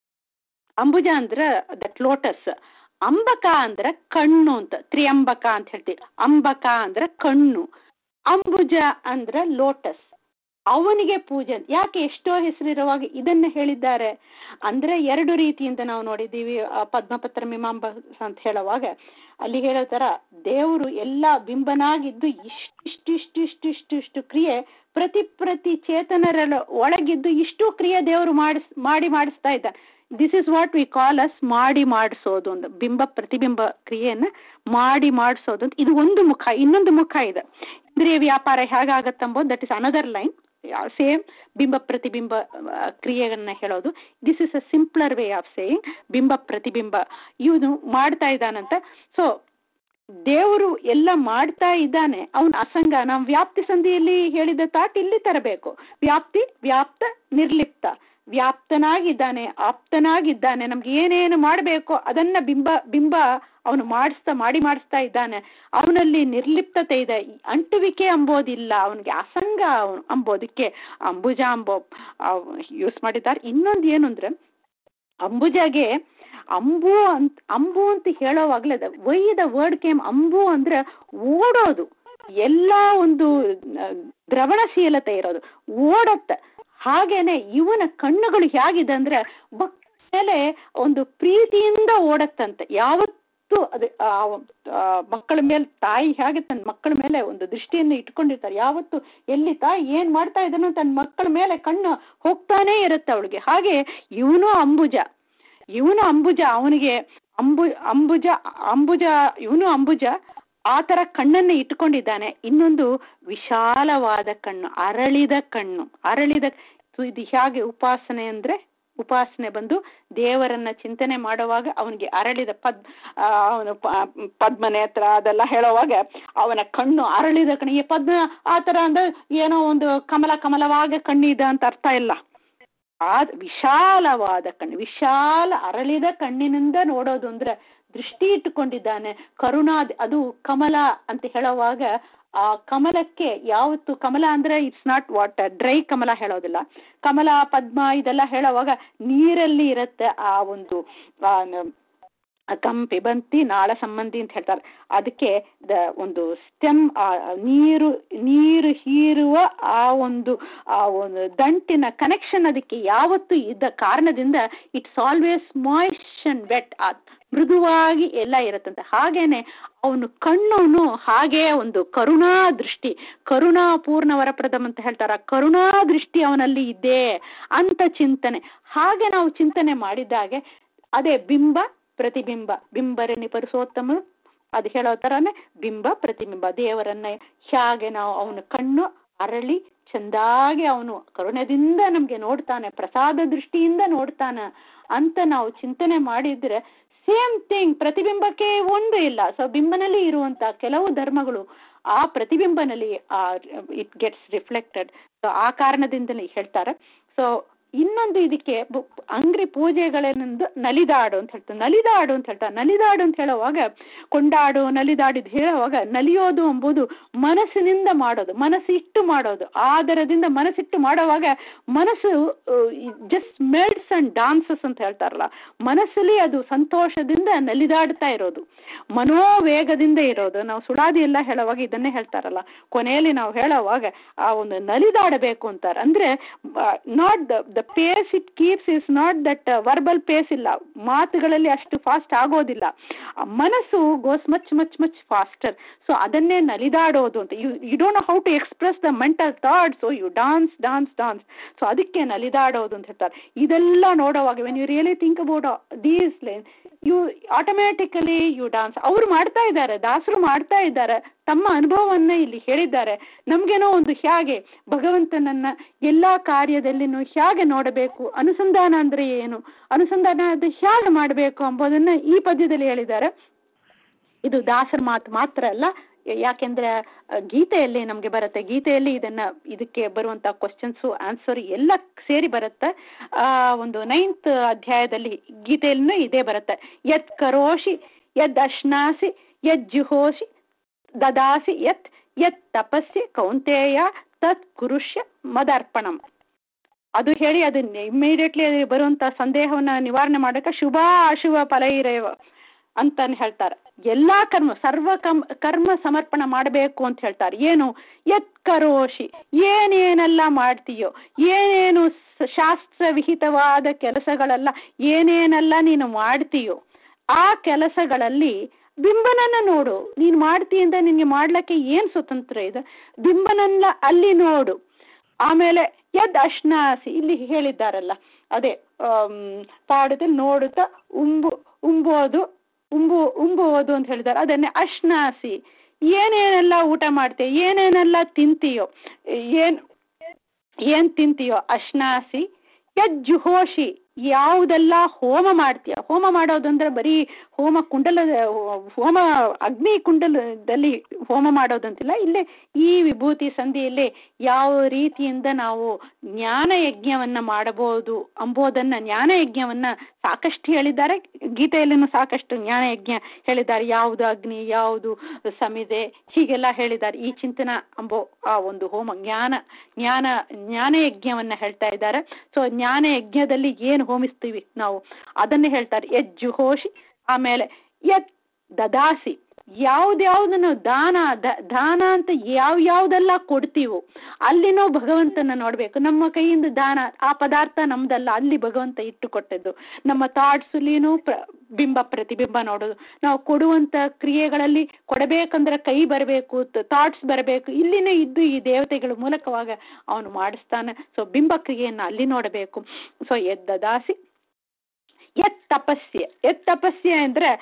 ಅಂಬುಜ ಅಂದ್ರೆ ದಟ್ ಲೋಟಸ್ ಅಂಬಕ ಅಂದ್ರೆ ಕಣ್ಣು ಅಂತ ತ್ರಿಯಂಬಕ ಅಂತ ಹೇಳ್ತೀವಿ ಅಂಬಕ ಅಂದ್ರೆ ಕಣ್ಣು ಅಂಬುಜ ಅಂದ್ರೆ ಲೋಟಸ್ ಅವನಿಗೆ ಪೂಜೆ ಯಾಕೆ ಎಷ್ಟೋ ಹೆಸರಿರುವಾಗ ಇದನ್ನ ಹೇಳಿದ್ದಾರೆ ಅಂದ್ರೆ ಎರಡು ರೀತಿಯಿಂದ ನಾವು ನೋಡಿದ್ದೀವಿ ಆ, ಪದ್ಮಪತ್ರ ಮೀಮಾಂಬ ಅಂತ ಹೇಳುವಾಗ ಅಲ್ಲಿ ಹೇಳೋ ತರ ದೇವರು ಎಲ್ಲ ಬಿಂಬನಾಗಿದ್ದು ಇಷ್ಟು ಇಷ್ಟು ಇಷ್ಟು ಇಷ್ಟು ಇಷ್ಟು ಕ್ರಿಯೆ ಪ್ರತಿ ಪ್ರತಿ ಚೇತನರ ಒಳಗಿದ್ದು ಇಷ್ಟು ಕ್ರಿಯೆ ದೇವರು ಮಾಡಿಸ್ ಮಾಡಿ ಮಾಡಿಸ್ತಾ ಇದ್ದ this is what we call as ಮಾಡಿ ಮಾಡಿಸೋದು ಒಂದು ಬಿಂಬ ಪ್ರತಿಬಿಂಬ ಕ್ರಿಯೆಯನ್ನ ಮಾಡಿ ಮಾಡಿಸೋದು ಅಂತ ಇದು ಒಂದು ಮುಖ ಇನ್ನೊಂದು ಮುಖ ಇದೆ ಇಂದ್ರಿಯ ವ್ಯಾಪಾರ ಹೇಗಾಗತ್ತಂಬೋದು that is another line same bimba pratibimba ಆ, ಕ್ರಿಯೆಗಳನ್ನ ಹೇಳೋದು this is a simpler way of saying bimba pratibimba ಇವನು ಮಾಡ್ತಾ ಇದ್ದಾನಂತ ಸೊ ದೇವರು ಎಲ್ಲ ಮಾಡ್ತಾ ಇದ್ದಾನೆ ಅವನ ಅಸಂಗ ನಾವು ವ್ಯಾಪ್ತಿ ಸಂಧಿಯಲ್ಲಿ ಹೇಳಿದ ತಾಟ್ ಇಲ್ಲಿ ತರಬೇಕು ವ್ಯಾಪ್ತಿ ವ್ಯಾಪ್ತ ನಿರ್ಲಿಪ್ತ ವ್ಯಾಪ್ತನಾಗಿದ್ದಾನೆ ಆಪ್ತನಾಗಿದ್ದಾನೆ ನಮ್ಗೆ ಏನೇನು ಮಾಡಬೇಕೋ ಅದನ್ನ ಬಿಂಬ ಬಿಂಬ ಅವನು ಮಾಡಿಸ್ತಾ ಮಾಡಿ ಮಾಡಿಸ್ತಾ ಇದ್ದಾನೆ ಅವನಲ್ಲಿ ನಿರ್ಲಿಪ್ತತೆ ಇದೆ ಅಂಟುವಿಕೆ ಅಂಬೋದಿಲ್ಲ ಅವನಿಗೆ ಅಸಂಗ ಅವನು ಅಂಬೋದಕ್ಕೆ ಅಂಬುಜ ಅಂಬೋ ಯೂಸ್ ಮಾಡಿದ್ದಾರೆ ಇನ್ನೊಂದು ಏನು ಅಂದ್ರೆ ಅಂಬುಜಗೆ ಅಂಬು ಅಂತ ಅಂಬು ಅಂತ ಹೇಳೋವಾಗ್ಲೇ ವೈ ದ ವರ್ಡ್ ಕೇಮ್ ಅಂಬು ಅಂದ್ರೆ ಓಡೋದು ಎಲ್ಲ ಒಂದು ಆ, ದ್ರವಣಶೀಲತೆ ಇರೋದು ಓಡತ್ತ ಹಾಗೇನೆ ಇವನ ಕಣ್ಣುಗಳು ಹೇಗಿದೆ ಅಂದ್ರೆ ಮಕ್ ಮೇಲೆ ಒಂದು ಪ್ರೀತಿಯಿಂದ ಓಡತ್ತಂತೆ ಯಾವತ್ತೂ ಅದು ಆ, ಆ, ಮಕ್ಕಳ ಮೇಲೆ ತಾಯಿ ಹೇಗೆ ತನ್ನ ಮಕ್ಕಳ ಮೇಲೆ ಒಂದು ದೃಷ್ಟಿಯನ್ನು ಇಟ್ಕೊಂಡಿರ್ತಾರೆ ಯಾವತ್ತು ಎಲ್ಲಿ ತಾಯಿ ಏನ್ ಮಾಡ್ತಾ ಇದ್ದಾನೋ ತನ್ನ ಮಕ್ಕಳ ಮೇಲೆ ಕಣ್ಣು ಹೋಗ್ತಾನೇ ಇರುತ್ತೆ ಅವಳಿಗೆ ಹಾಗೆ ಇವನು ಅಂಬುಜ ಇವನು ಅಂಬುಜ ಅವನಿಗೆ ಅಂಬು ಅಂಬುಜ ಅಂಬುಜ ಇವನು ಅಂಬುಜ ಆ ತರ ಕಣ್ಣನ್ನ ಇಟ್ಕೊಂಡಿದ್ದಾನೆ ಇನ್ನೊಂದು ವಿಶಾಲವಾದ ಕಣ್ಣು ಅರಳಿದ ಕಣ್ಣು ಅರಳಿದ ಇದು ಹೇಗೆ ಉಪಾಸನೆ ಅಂದ್ರೆ ಉಪಾಸನೆ ಬಂದು ದೇವರನ್ನ ಚಿಂತನೆ ಮಾಡುವಾಗ ಅವನಿಗೆ ಅರಳಿದ ಪದ್ ಆ, ಅವನು ಪ- ಪದ್ಮನೇತ್ರ ಅದೆಲ್ಲ ಹೇಳುವಾಗ ಅವನ ಕಣ್ಣು ಅರಳಿದ ಕಣ್ಣು ಈ ಪದ್ಮ ಆ ತರ ಅಂದ್ರೆ ಏನೋ ಒಂದು ಕಮಲ ಕಮಲವಾಗ ಕಣ್ಣಿದ ಅಂತ ಅರ್ಥ ಇಲ್ಲ ಆ ವಿಶಾಲವಾದ ಕಣ್ಣು ವಿಶಾಲ ಅರಳಿದ ಕಣ್ಣಿನಿಂದ ನೋಡೋದು ಅಂದ್ರೆ ದೃಷ್ಟಿ ಇಟ್ಟುಕೊಂಡಿದ್ದಾನೆ ಕರುಣಾ ಅದು ಕಮಲ ಅಂತ ಹೇಳುವಾಗ ಆ ಕಮಲಕ್ಕೆ ಯಾವತ್ತು ಕಮಲ ಅಂದ್ರೆ ಇಟ್ಸ್ ನಾಟ್ ವಾಟರ್ ಡ್ರೈ ಕಮಲ ಹೇಳೋದಿಲ್ಲ ಕಮಲ ಪದ್ಮ ಇದೆಲ್ಲ ಹೇಳುವಾಗ ನೀರಲ್ಲಿ ಇರುತ್ತೆ ಆ ಒಂದು ಕಂಪಿ ಬಂತಿ ನಾಳ ಸಂಬಂಧಿ ಅಂತ ಹೇಳ್ತಾರೆ ಅದಕ್ಕೆ ದ ಒಂದು ಸ್ಟೆಮ್ ನೀರು ನೀರು ಹೀರುವ ಆ ಒಂದು ಆ ಒಂದು ದಂಟಿನ ಕನೆಕ್ಷನ್ ಅದಕ್ಕೆ ಯಾವತ್ತು ಇದ್ದ ಕಾರಣದಿಂದ ಇಟ್ಸ್ ಆಲ್ವೇಸ್ ಮಾಯ್ಷನ್ ವೆಟ್ ಮೃದುವಾಗಿ ಎಲ್ಲ ಇರುತ್ತಂತೆ ಹಾಗೇನೆ ಅವನು ಕಣ್ಣುನು ಹಾಗೆ ಒಂದು ಕರುಣಾ ದೃಷ್ಟಿ ಕರುಣಾ ಪೂರ್ಣ ವರಪ್ರದಮ್ ಅಂತ ಹೇಳ್ತಾರ ಕರುಣಾ ದೃಷ್ಟಿ ಅವನಲ್ಲಿ ಇದೆ ಅಂತ ಚಿಂತನೆ ಹಾಗೆ ನಾವು ಚಿಂತನೆ ಮಾಡಿದಾಗೆ ಅದೇ ಬಿಂಬ ಪ್ರತಿಬಿಂಬ ಬಿಂಬರನಿ ಪರಸೋತ್ತಮ ಅದು ಹೇಳೋ ತರನೇ ಬಿಂಬ ಪ್ರತಿಬಿಂಬ ದೇವರನ್ನ ಹೇಗೆ ನಾವು ಅವನ ಕಣ್ಣು ಅರಳಿ ಚಂದಾಗಿ ಅವನು ಕರುಣದಿಂದ ನಮ್ಗೆ ನೋಡ್ತಾನೆ ಪ್ರಸಾದ ದೃಷ್ಟಿಯಿಂದ ನೋಡ್ತಾನ ಅಂತ ನಾವು ಚಿಂತನೆ ಮಾಡಿದ್ರೆ ಸೇಮ್ ಥಿಂಗ್ ಪ್ರತಿಬಿಂಬಕ್ಕೆ ಒಂದು ಇಲ್ಲ ಸೊ ಬಿಂಬನಲ್ಲಿ ಇರುವಂತ ಕೆಲವು ಧರ್ಮಗಳು ಆ ಪ್ರತಿಬಿಂಬನಲ್ಲಿ ಇಟ್ ಗೆಟ್ಸ್ ರಿಫ್ಲೆಕ್ಟೆಡ್ ಸೊ ಆ ಕಾರಣದಿಂದಲೇ ಹೇಳ್ತಾರೆ ಸೊ ಇನ್ನೊಂದು ಇದಕ್ಕೆ ಅಂಗ್ರಿ ಪೂಜೆಗಳೇನೊಂದು ನಲಿದಾಡು ಅಂತ ಹೇಳ್ತಾರೆ ನಲಿದಾಡು ಅಂತ ಹೇಳ್ತಾರೆ ನಲಿದಾಡು ಅಂತ ಹೇಳುವಾಗ ಕೊಂಡಾಡು ನಲಿದಾಡಿದ್ ಹೇಳುವಾಗ ನಲಿಯೋದು ಎಂಬುದು ಮನಸ್ಸಿನಿಂದ ಮಾಡೋದು ಮನಸ್ಸು ಇಟ್ಟು ಮಾಡೋದು ಆದರದಿಂದ ಮನಸ್ಸಿಟ್ಟು ಮಾಡುವಾಗ ಮನಸ್ಸು ಜಸ್ಟ್ ಮೆಲ್ಟ್ಸ್ ಅಂಡ್ ಡಾನ್ಸಸ್ ಅಂತ ಹೇಳ್ತಾರಲ್ಲ ಮನಸ್ಸಲ್ಲಿ ಅದು ಸಂತೋಷದಿಂದ ನಲಿದಾಡ್ತಾ ಇರೋದು ಮನೋವೇಗದಿಂದ ಇರೋದು ನಾವು ಸುಡಾದಿ ಎಲ್ಲ ಹೇಳುವಾಗ ಇದನ್ನೇ ಹೇಳ್ತಾರಲ್ಲ ಕೊನೆಯಲ್ಲಿ ನಾವು ಹೇಳುವಾಗ ಆ ಒಂದು ನಲಿದಾಡಬೇಕು ಅಂತಾರೆ ಅಂದ್ರೆ not the the pace it keeps is not that verbal pace ಇಲ್ಲ ಮಾತುಗಳಲ್ಲಿ ಅಷ್ಟು ಫಾಸ್ಟ್ ಆಗೋದಿಲ್ಲ ಮನಸ್ಸು goes much much much faster so ಅದನ್ನೇ ನಲಿದಾಡೋದು ಅಂತ you you don't know how to express the mental thoughts so you dance dance dance so ಅದಕ್ಕೆ ನಲಿದಾಡೋದು ಅಂತ ಹೇಳ್ತಾರೆ ಇದೆಲ್ಲ ನೋಡುವಾಗ when you really think about these line you automatically you dance ಅವ್ರು ಮಾಡ್ತಾ ಇದ್ದಾರೆ ದಾಸರು ಮಾಡ್ತಾ ಇದ್ದಾರೆ ತಮ್ಮ ಅನುಭವವನ್ನ ಇಲ್ಲಿ ಹೇಳಿದ್ದಾರೆ ನಮ್ಗೇನೋ ಒಂದು ಹೇಗೆ ಭಗವಂತನನ್ನ ಎಲ್ಲಾ ಕಾರ್ಯದಲ್ಲಿನೂ ಹೇಗೆ ನೋಡಬೇಕು ಅನುಸಂಧಾನ ಅಂದ್ರೆ ಏನು ಅನುಸಂಧಾನ ಅದು ಹೇಗೆ ಮಾಡಬೇಕು ಎಂಬುದನ್ನ ಈ ಪದ್ಯದಲ್ಲಿ ಹೇಳಿದ್ದಾರೆ ಇದು ದಾಸರ ಮಾತು ಮಾತ್ರ ಅಲ್ಲ ಯಾಕೆಂದ್ರೆ ಗೀತೆಯಲ್ಲಿ ನಮ್ಗೆ ಬರುತ್ತೆ ಗೀತೆಯಲ್ಲಿ ಇದನ್ನ ಇದಕ್ಕೆ ಬರುವಂತ ಕ್ವಶನ್ಸು ಆನ್ಸರ್ ಎಲ್ಲ ಸೇರಿ ಬರುತ್ತೆ ಆ ಒಂದು ನೈನ್ತ್ ಅಧ್ಯಾಯದಲ್ಲಿ ಗೀತೆಯಲ್ಲೂ ಇದೇ ಬರುತ್ತೆ ಯತ್ ಕರೋಷಿ ಯದ್ ಅಶ್ನಾಸಿ ಯದ್ ಜುಹೋಷಿ ದದಾಸಿ ಯತ್ ಯತ್ ತಪಸ್ಸಿ ಕೌಂತೇಯ ತತ್ ಕುರುಷ್ಯ ಮದರ್ಪಣಂ ಅದು ಹೇಳಿ ಅದು ಇಮಿಡಿಯೇಟ್ಲಿ ಬರುವಂತ ಸಂದೇಹವನ್ನ ನಿವಾರಣೆ ಮಾಡಕ್ಕೆ ಶುಭ ಅಶುಭ ಫಲ ಇರೇವ ಅಂತಾನೆ ಹೇಳ್ತಾರೆ ಎಲ್ಲಾ ಕರ್ಮ ಸರ್ವ ಕಮ್ ಕರ್ಮ ಸಮರ್ಪಣ ಮಾಡಬೇಕು ಅಂತ ಹೇಳ್ತಾರೆ ಏನು ಯತ್ ಕರೋಷಿ ಏನೇನೆಲ್ಲ ಮಾಡ್ತೀಯೋ ಏನೇನು ಶಾಸ್ತ್ರ ವಿಹಿತವಾದ ಕೆಲಸಗಳೆಲ್ಲ ಏನೇನೆಲ್ಲ ನೀನು ಮಾಡ್ತೀಯೋ ಆ ಕೆಲಸಗಳಲ್ಲಿ ಬಿಂಬನನ್ನ ನೋಡು ನೀನು ಮಾಡ್ತೀಯಿಂದ ನಿನ್ಗೆ ಮಾಡ್ಲಿಕ್ಕೆ ಏನ್ ಸ್ವತಂತ್ರ ಇದೆ ಬಿಂಬನನ್ನ ಅಲ್ಲಿ ನೋಡು ಆಮೇಲೆ ಯದ್ ಅಶ್ನಾಸಿ ಇಲ್ಲಿ ಹೇಳಿದ್ದಾರಲ್ಲ ಅದೇ ತಾಡುತ್ತೆ ನೋಡುತ್ತಾ ಉಂಬು ಉಂಬೋದು ಉಂಬು ಉಂಬುವುದು ಅಂತ ಹೇಳಿದ್ದಾರೆ ಅದನ್ನೇ ಅಶ್ನಾಸಿ ಏನೇನೆಲ್ಲ ಊಟ ಮಾಡ್ತೀಯ ಏನೇನೆಲ್ಲ ತಿಂತೀಯೋ ಏನ್ ಏನ್ ತಿಂತೀಯೋ ಅಶ್ನಾಸಿ ಯಜ್ಜುಹೋಷಿ ಯಾವುದೆಲ್ಲ ಹೋಮ ಮಾಡ್ತೀಯ ಹೋಮ ಮಾಡೋದಂದ್ರೆ ಬರೀ ಹೋಮ ಕುಂಡಲ ಹೋಮ ಅಗ್ನಿ ಕುಂಡಲದಲ್ಲಿ ಹೋಮ ಮಾಡೋದಂತಿಲ್ಲ ಇಲ್ಲೇ ಈ ವಿಭೂತಿ ಸಂಧಿಯಲ್ಲಿ ಯಾವ ರೀತಿಯಿಂದ ನಾವು ಜ್ಞಾನ ಯಜ್ಞವನ್ನ ಮಾಡಬಹುದು ಅಂಬೋದನ್ನ ಜ್ಞಾನ ಯಜ್ಞವನ್ನ ಸಾಕಷ್ಟು ಹೇಳಿದ್ದಾರೆ ಗೀತೆಯಲ್ಲಿನೂ ಸಾಕಷ್ಟು ಜ್ಞಾನ ಯಜ್ಞ ಹೇಳಿದ್ದಾರೆ ಯಾವುದು ಅಗ್ನಿ ಯಾವುದು ಸಮಿದೆ ಹೀಗೆಲ್ಲ ಹೇಳಿದ್ದಾರೆ ಈ ಚಿಂತನ ಅಂಬೋ ಆ ಒಂದು ಹೋಮ ಜ್ಞಾನ ಜ್ಞಾನ ಜ್ಞಾನ ಯಜ್ಞವನ್ನ ಹೇಳ್ತಾ ಇದ್ದಾರೆ ಸೊ ಜ್ಞಾನ ಯಜ್ಞದಲ್ಲಿ ಏನು ಹೋಮಿಸ್ತೀವಿ ನಾವು ಅದನ್ನೇ ಹೇಳ್ತಾರೆ ಯಜ್ಜು ಹೋಷಿ ಆಮೇಲೆ ಯತ್ ದದಾಸಿ ಯಾವ್ದ್ಯಾವ್ದನ್ನು ದಾನ ದಾನ ಅಂತ ಯಾವ ಯಾವ್ದೆಲ್ಲ ಕೊಡ್ತೀವೋ ಅಲ್ಲಿನೂ ಭಗವಂತನ ನೋಡ್ಬೇಕು ನಮ್ಮ ಕೈಯಿಂದ ದಾನ ಆ ಪದಾರ್ಥ ನಮ್ದಲ್ಲ ಅಲ್ಲಿ ಭಗವಂತ ಇಟ್ಟು ಕೊಟ್ಟದ್ದು ನಮ್ಮ ಥಾಟ್ಸ್ಲಿನೂ ಬಿಂಬ ಪ್ರತಿಬಿಂಬ ನೋಡೋದು ನಾವು ಕೊಡುವಂತ ಕ್ರಿಯೆಗಳಲ್ಲಿ ಕೊಡಬೇಕಂದ್ರೆ ಕೈ ಬರಬೇಕು ಥಾಟ್ಸ್ ಬರಬೇಕು ಇಲ್ಲಿನೇ ಇದ್ದು ಈ ದೇವತೆಗಳ ಮೂಲಕವಾಗ ಅವನು ಮಾಡಿಸ್ತಾನೆ ಸೊ ಬಿಂಬ ಕ್ರಿಯೆಯನ್ನ ಅಲ್ಲಿ ನೋಡಬೇಕು ಸೊ ಎದ್ದ ದಾಸಿ ಎತ್ ತಪಸ್ಯೆ ಎತ್ ತಪಸ್ಯೆ ಅಂದ್ರೆ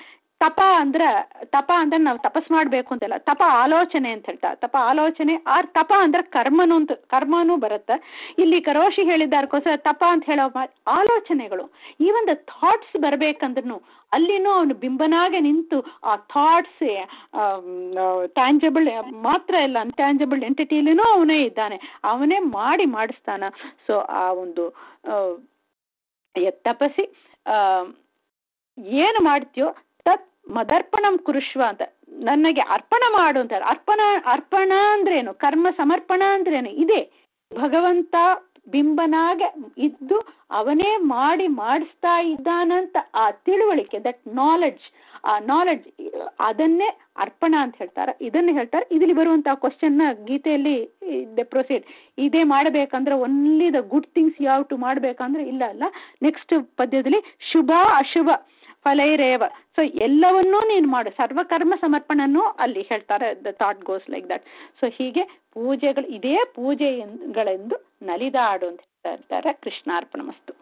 ತಪ ಅಂದ್ರೆ ತಪ ಅಂದ್ರೆ ನಾವು ತಪಸ್ ಮಾಡ್ಬೇಕು ಅಂತೆಲ್ಲ ತಪ ಆಲೋಚನೆ ಅಂತ ಹೇಳ್ತಾರೆ ತಪ ಆಲೋಚನೆ ಆರ್ ತಪ ಅಂದ್ರೆ ಕರ್ಮನು ಅಂತ ಕರ್ಮನೂ ಬರುತ್ತೆ ಇಲ್ಲಿ ಕರೋಶಿ ಹೇಳಿದ್ದಾರಕ್ಕೋಸ್ಕರ ತಪ ಅಂತ ಹೇಳೋ ಮಾ- ಆಲೋಚನೆಗಳು ಈ ಒಂದು ಥಾಟ್ಸ್ ಬರ್ಬೇಕಂದ್ರೂ ಅಲ್ಲಿನೂ ಅವನು ಬಿಂಬನಾಗೆ ನಿಂತು ಆ ಥಾಟ್ಸ್ ಟ್ಯಾಂಜಬಲ್ ಮಾತ್ರ ಇಲ್ಲ ಅನ್ಟ್ಯಾಂಜಬಲ್ ಎಂಟಿಟಿಲಿನೂ ಅವನೇ ಇದ್ದಾನೆ ಅವನೇ ಮಾಡಿ ಮಾಡಿಸ್ತಾನ ಸೊ ಆ ಒಂದು ಆ, ಯ- ತಪಸಿ ಆ, ಏನು ಮಾಡ್ತೀಯೋ ತತ್ ಮದರ್ಪಣಂ ಕುರುಶ್ವ ಅಂತ ನನಗೆ ಅರ್ಪಣ ಮಾಡು ಅಂತಾರೆ ಅರ್ಪಣ ಅರ್ಪಣ ಅಂದ್ರೇನು ಕರ್ಮ ಸಮರ್ಪಣ ಅಂದ್ರೇನು ಇದೆ ಭಗವಂತ ಬಿಂಬನಾಗೆ ಇದ್ದು ಅವನೇ ಮಾಡಿ ಮಾಡಿಸ್ತಾ ಇದ್ದಾನಂತ ಆ ತಿಳುವಳಿಕೆ ದಟ್ ನಾಲೆಡ್ಜ್ ಆ ನಾಲೆಡ್ಜ್ ಅದನ್ನೇ ಅರ್ಪಣ ಅಂತ ಹೇಳ್ತಾರೆ ಇದನ್ನ ಹೇಳ್ತಾರೆ ಇದರಲ್ಲಿ ಬರುವಂತಹ ಕ್ವಶನ್ ಗೀತೆಯಲ್ಲಿ ದ ಪ್ರೊಸೀಡ್ ಇದೇ ಮಾಡಬೇಕಂದ್ರೆ ಒನ್ಲಿ ದ ಗುಡ್ ಥಿಂಗ್ಸ್ ಯಾವ ಟು ಮಾಡ್ಬೇಕಂದ್ರೆ ಇಲ್ಲ ಅಲ್ಲ ನೆಕ್ಸ್ಟ್ ಪದ್ಯದಲ್ಲಿ ಶುಭ ಅಶುಭ ಫಲೈರೇವ ಸೊ ಎಲ್ಲವನ್ನೂ ನೀನು ಮಾಡು ಸರ್ವಕರ್ಮ ಸಮರ್ಪಣನೂ ಅಲ್ಲಿ ಹೇಳ್ತಾರೆ the thought goes like that so ಹೀಗೆ ಪೂಜೆಗಳು ಇದೇ ಪೂಜೆಗಳೆಂದು ನಲಿದಾಡು ಅಂತ ಹೇಳ್ತಾ ಇರ್ತಾರೆ ಕೃಷ್ಣಾರ್ಪಣ ಮಸ್ತು